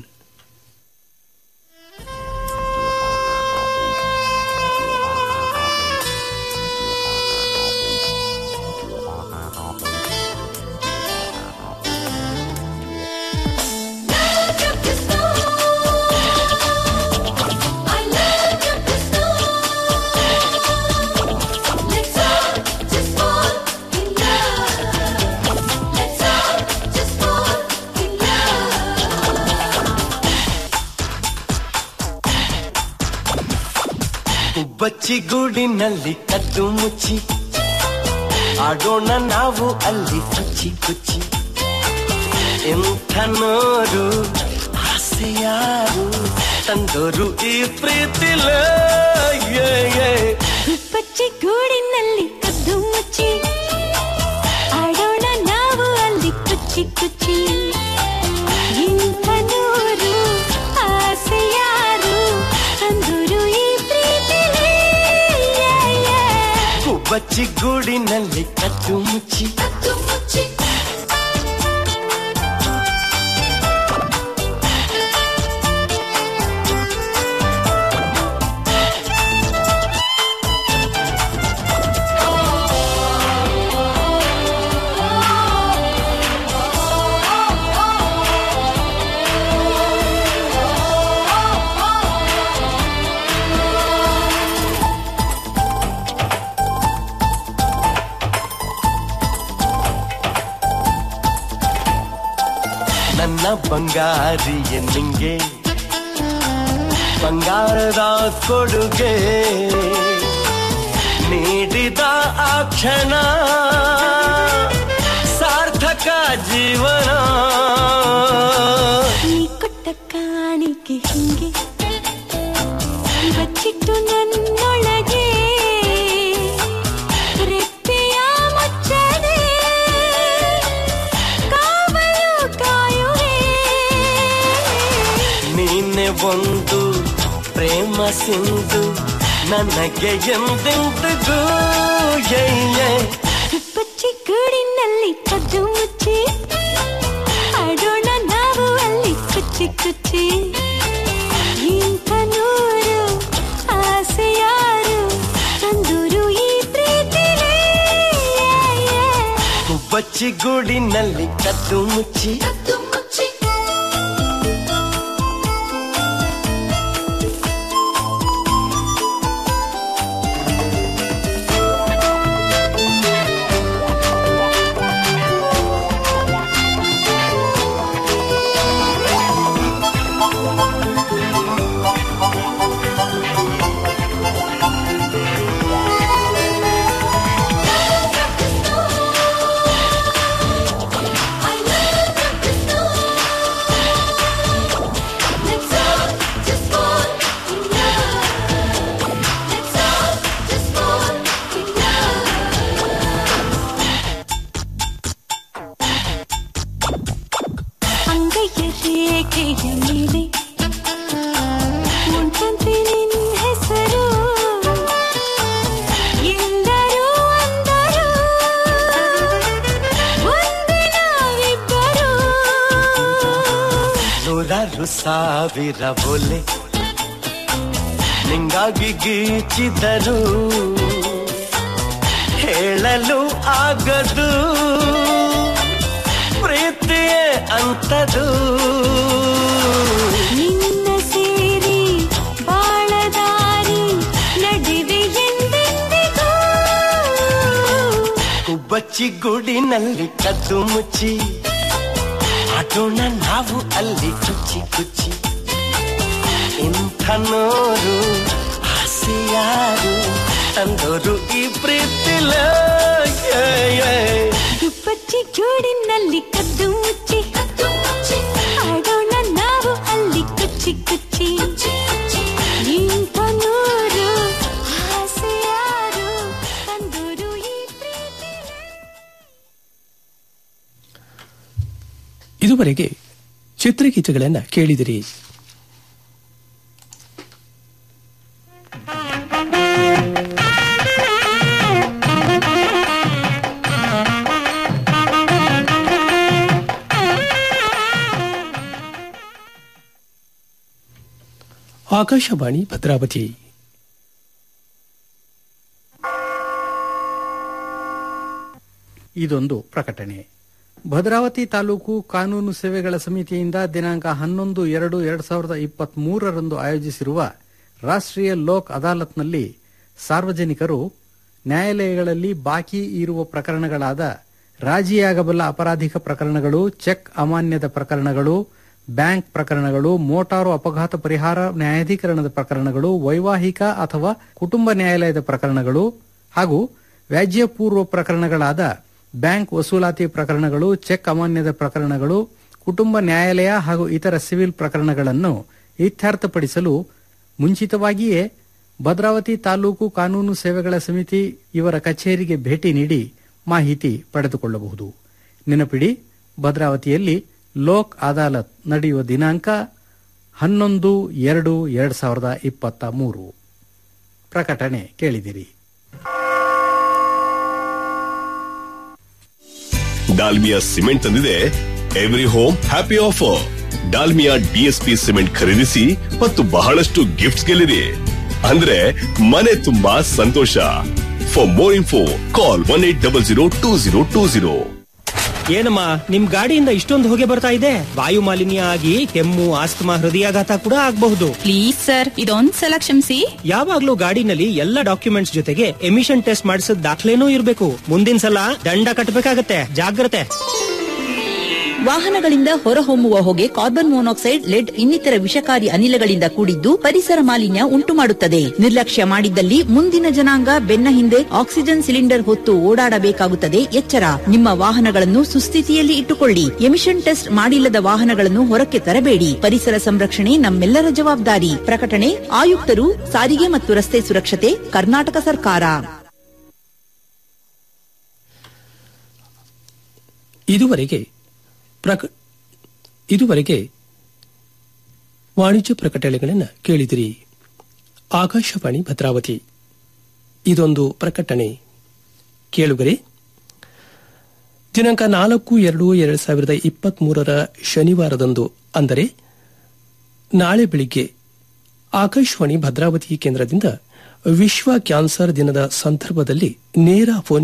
Let's all just fall in love. ಗುಬ್ಬಚ್ಚಿ ಗೂಡಿನಲ್ಲಿ ಕದ್ದು ಮುಚ್ಚಿ ಆಡೋಣ ನಾವು ಅಲ್ಲಿ ಕುಚ್ಚಿ ಕುಚ್ಚಿ ಎಂಥ ನೋರು ಆಸೆಯಾರು ತಂದೋರು ಈ ಪ್ರೀತಿಲ ಗುಬ್ಬಚ್ಚಿ ಗೂಡಿನಲ್ಲಿ ಕದ್ದು ಮುಚ್ಚಿ ಆಡೋಣ ನಾವು ಅಲ್ಲಿ ಕುಚ್ಚಿ ಕುಚ್ಚಿ ಇಂಥ ನೂರು ಆಸೆ ಯಾರು ಅಂದರು ಈ ಪ್ರೀತಿಲೇ ಗುಬ್ಬಚ್ಚಿ ಗೂಡಿನಲ್ಲಿ ಕದ್ದು ಮುಚ್ಚಿ ನನ್ನ ಬಂಗಾರಿಯ ನಿಂಗೆ ಬಂಗಾರದ ಕೊಡುಗೆ ನೀಡಿದ ಆ ಕ್ಷಣ ಸಾರ್ಥಕ ಜೀವನ ನೀ ಕೊಟ್ಟ ಕಾಣಿಕೆ ಹಿಂಗೆ ಬಚ್ಚಿಟ್ಟು ನನ್ನೊಳಗೆ ರೆಪ್ಪೆಯ ಮುಚ್ಚದೆ ಕಾವಲು ಕಾಯುವೆ ನೀನೆ ಒಂದು ಪ್ರೇಮ ಸಿಂಧು ನನಗೆ ಎಂದೆಂದಿಗೂ ಏ ಬಚ್ಚಿ ಗೂಡಿನಲ್ಲಿ ಕದ್ದು ಮುಚ್ಚಿ ಆಡೋಣ ನಾವು ಅಲ್ಲಿ ಕುಚ್ಚಿ ಕುಚ್ಚಿ ಇಂಥ ನೂರು ಆಸೆ ಯಾರು ತಂದೂರು ಈ ಪ್ರೀತಿಲೇ ಬಚ್ಚಿ ಗೂಡಿನಲ್ಲಿ ಕದ್ದು ಮುಚ್ಚಿ ಅಂಗೈಯ ರೇಖೆಯ ಮೇಲೆ ಉಂಟಂತೆ ನಿನ್ನ ಹೆಸರು ಎಲ್ಲರೂ ಅಂದರು ಒಂದೇ ನಾವಿಬ್ಬರು ನೂರಾರು ಸಾವಿರ ಬೋಲೆ ನಿಂಗಾಗಿ ಗೀಚಿದರು ಹೇಳಲು ಆಗದು ಪ್ರೀತಿಯೇ ಅಂತದು ನಿನ್ನ ಸೇರಿ ಬಾಳದಾರಿ ನಡಿವೆ ಎಂದೆಂದಿಗೂ ಕುಬ್ಬಚ್ಚಿ ಗೂಡಿನಲ್ಲಿ ಕದ್ದು ಮುಚ್ಚಿ ಆಡೋಣ ನಾವು ಅಲ್ಲಿ ಕುಚ್ಚಿ ಕುಚ್ಚಿ ಇಂಥ ನೋರು ಆಸೆಯಾರು ತಂದೋರು ಈ ಪ್ರೀತಿಲ ದುಪ್ಪಚ್ಚಿ ಜೋಡಿನಲ್ಲಿ ಕದ್ದು ಮುಚ್ಚಿ ಆಡೋಣ ನಾವು ಅಲ್ಲಿ ಕುಚ್ಚಿ ಕುಚ್ಚಿ ಇಂಥ ನೂರು ಆಸೆ ಯಾರು ತಂದೂರು ಈ ಇದುವರೆಗೆ ಚಿತ್ರಗೀತೆಗಳನ್ನ ಕೇಳಿದಿರಿ ಆಕಾಶವಾಣಿ ಭದ್ರಾವತಿ ಇದೊಂದು ಪ್ರಕಟಣೆ ಭದ್ರಾವತಿ ತಾಲೂಕು ಕಾನೂನು ಸೇವೆಗಳ ಸಮಿತಿಯಿಂದ ದಿನಾಂಕ ಹನ್ನೊಂದು ಎರಡು ಎರಡ್ ಸಾವಿರದ ಇಪ್ಪತ್ತ್ ಮೂರರಂದು ಆಯೋಜಿಸಿರುವ ರಾಷ್ಟ್ರೀಯ ಲೋಕ್ ಅದಾಲತ್ನಲ್ಲಿ ಸಾರ್ವಜನಿಕರು ನ್ಯಾಯಾಲಯಗಳಲ್ಲಿ ಬಾಕಿ ಇರುವ ಪ್ರಕರಣಗಳಾದ ರಾಜಿಯಾಗಬಲ್ಲ ಅಪರಾಧಿಕ ಪ್ರಕರಣಗಳು ಚೆಕ್ ಅಮಾನ್ಯದ ಪ್ರಕರಣಗಳು ಬ್ಯಾಂಕ್ ಪ್ರಕರಣಗಳು ಮೋಟಾರು ಅಪಘಾತ ಪರಿಹಾರ ನ್ಯಾಯಾಧೀಕರಣದ ಪ್ರಕರಣಗಳು ವೈವಾಹಿಕ ಅಥವಾ ಕುಟುಂಬ ನ್ಯಾಯಾಲಯದ ಪ್ರಕರಣಗಳು ಹಾಗೂ ವ್ಯಾಜ್ಯಪೂರ್ವ ಪ್ರಕರಣಗಳಾದ ಬ್ಯಾಂಕ್ ವಸೂಲಾತಿ ಪ್ರಕರಣಗಳು ಚೆಕ್ ಅಮಾನ್ಯದ ಪ್ರಕರಣಗಳು ಕುಟುಂಬ ನ್ಯಾಯಾಲಯ ಹಾಗೂ ಇತರ ಸಿವಿಲ್ ಪ್ರಕರಣಗಳನ್ನು ಇತ್ಯರ್ಥಪಡಿಸಲು ಮುಂಚಿತವಾಗಿಯೇ ಭದ್ರಾವತಿ ತಾಲೂಕು ಕಾನೂನು ಸೇವೆಗಳ ಸಮಿತಿ ಇವರ ಕಚೇರಿಗೆ ಭೇಟಿ ನೀಡಿ ಮಾಹಿತಿ ಪಡೆದುಕೊಳ್ಳಬಹುದು ನೆನಪಿಡಿ ಭದ್ರಾವತಿಯಲ್ಲಿ ಲೋಕ್ ಅದಾಲತ್ ನಡೆಯುವ ದಿನಾಂಕ ಹನ್ನೊಂದು ಎರಡು ಎರಡ್ ಸಾವಿರದ ಇಪ್ಪತ್ತ ಮೂರು ಪ್ರಕಟಣೆ ಕೇಳಿದಿರಿ ಡಾಲ್ಮಿಯಾ ಸಿಮೆಂಟ್ ತಂದಿದೆ every home happy offer Dalmia DSP cement ಖರೀದಿಸಿ ಮತ್ತು ಬಹಳಷ್ಟು ಗಿಫ್ಟ್ಸ್ ಗೆಲ್ಲಿರಿ ಅಂದ್ರೆ ಮನೆ ತುಂಬಾ ಸಂತೋಷ for more info call one eight double zero two zero two zero ಏನಮ್ಮ ನಿಮ್ ಗಾಡಿಯಿಂದ ಇಷ್ಟೊಂದು ಹೊಗೆ ಬರ್ತಾ ಇದೆ ವಾಯು ಮಾಲಿನ್ಯ ಆಗಿ ಕೆಮ್ಮು ಆಸ್ತಮಾ ಹೃದಯಾಘಾತ ಕೂಡ ಆಗಬಹುದು ಪ್ಲೀಸ್ ಸರ್ ಇದೊಂದ್ ಸಲ ಕ್ಷಮಿಸಿ ಯಾವಾಗ್ಲೂ ಗಾಡಿನಲ್ಲಿ ಎಲ್ಲ ಡಾಕ್ಯುಮೆಂಟ್ಸ್ ಜೊತೆಗೆ ಎಮಿಷನ್ ಟೆಸ್ಟ್ ಮಾಡಿಸಿದ ದಾಖಲೆನೂ ಇರಬೇಕು ಮುಂದಿನ ಸಲ ದಂಡ ಕಟ್ಟಬೇಕಾಗತ್ತೆ ಜಾಗ್ರತೆ ವಾಹನಗಳಿಂದ ಹೊರಹೊಮ್ಮುವ ಹೊಗೆ ಕಾರ್ಬನ್ ಮೊನಾಕ್ಸೈಡ್ ಲೆಡ್ ಇನ್ನಿತರ ವಿಷಕಾರಿ ಅನಿಲಗಳಿಂದ ಕೂಡಿದ್ದು ಪರಿಸರ ಮಾಲಿನ್ಯ ಉಂಟು ಮಾಡುತ್ತದೆ ನಿರ್ಲಕ್ಷ್ಯ ಮಾಡಿದ್ದಲ್ಲಿ ಮುಂದಿನ ಜನಾಂಗ ಬೆನ್ನ ಹಿಂದೆ ಆಕ್ಸಿಜನ್ ಸಿಲಿಂಡರ್ ಹೊತ್ತು ಓಡಾಡಬೇಕಾಗುತ್ತದೆ ಎಚ್ಚರ ನಿಮ್ಮ ವಾಹನಗಳನ್ನು ಸುಸ್ಥಿತಿಯಲ್ಲಿ ಇಟ್ಟುಕೊಳ್ಳಿ ಎಮಿಷನ್ ಟೆಸ್ಟ್ ಮಾಡಿಲ್ಲದ ವಾಹನಗಳನ್ನು ಹೊರಕ್ಕೆ ತರಬೇಡಿ ಪರಿಸರ ಸಂರಕ್ಷಣೆ ನಮ್ಮೆಲ್ಲರ ಜವಾಬ್ದಾರಿ ಪ್ರಕಟಣೆ ಆಯುಕ್ತರು ಸಾರಿಗೆ ಮತ್ತು ರಸ್ತೆ ಸುರಕ್ಷತೆ ಕರ್ನಾಟಕ ಸರ್ಕಾರ ಇದುವರೆಗೆ ಪ್ರಕ ಇದುವರೆಗೆ ವಾಣಿಜ್ಯ ಪ್ರಕಟಣೆಗಳನ್ನು ಕೇಳಿದಿರಿ ಆಕಾಶವಾಣಿ ಭದ್ರಾವತಿ ಇದೊಂದು ಪ್ರಕಟಣೆ ಕೇಳುಗರೆ ದಿನಾಂಕ ನಾಲ್ಕು ಎರಡು ಎರಡು ಸಾವಿರದ ಇಪ್ಪತ್ತ್ ಮೂರರ ಶನಿವಾರದಂದು ಅಂದರೆ ನಾಳೆ ಬೆಳಿಗ್ಗೆ ಆಕಾಶವಾಣಿ ಭದ್ರಾವತಿ ಕೇಂದ್ರದಿಂದ ವಿಶ್ವ ಕ್ಯಾನ್ಸರ್ ದಿನದ ಸಂದರ್ಭದಲ್ಲಿ ನೇರ ಫೋನ್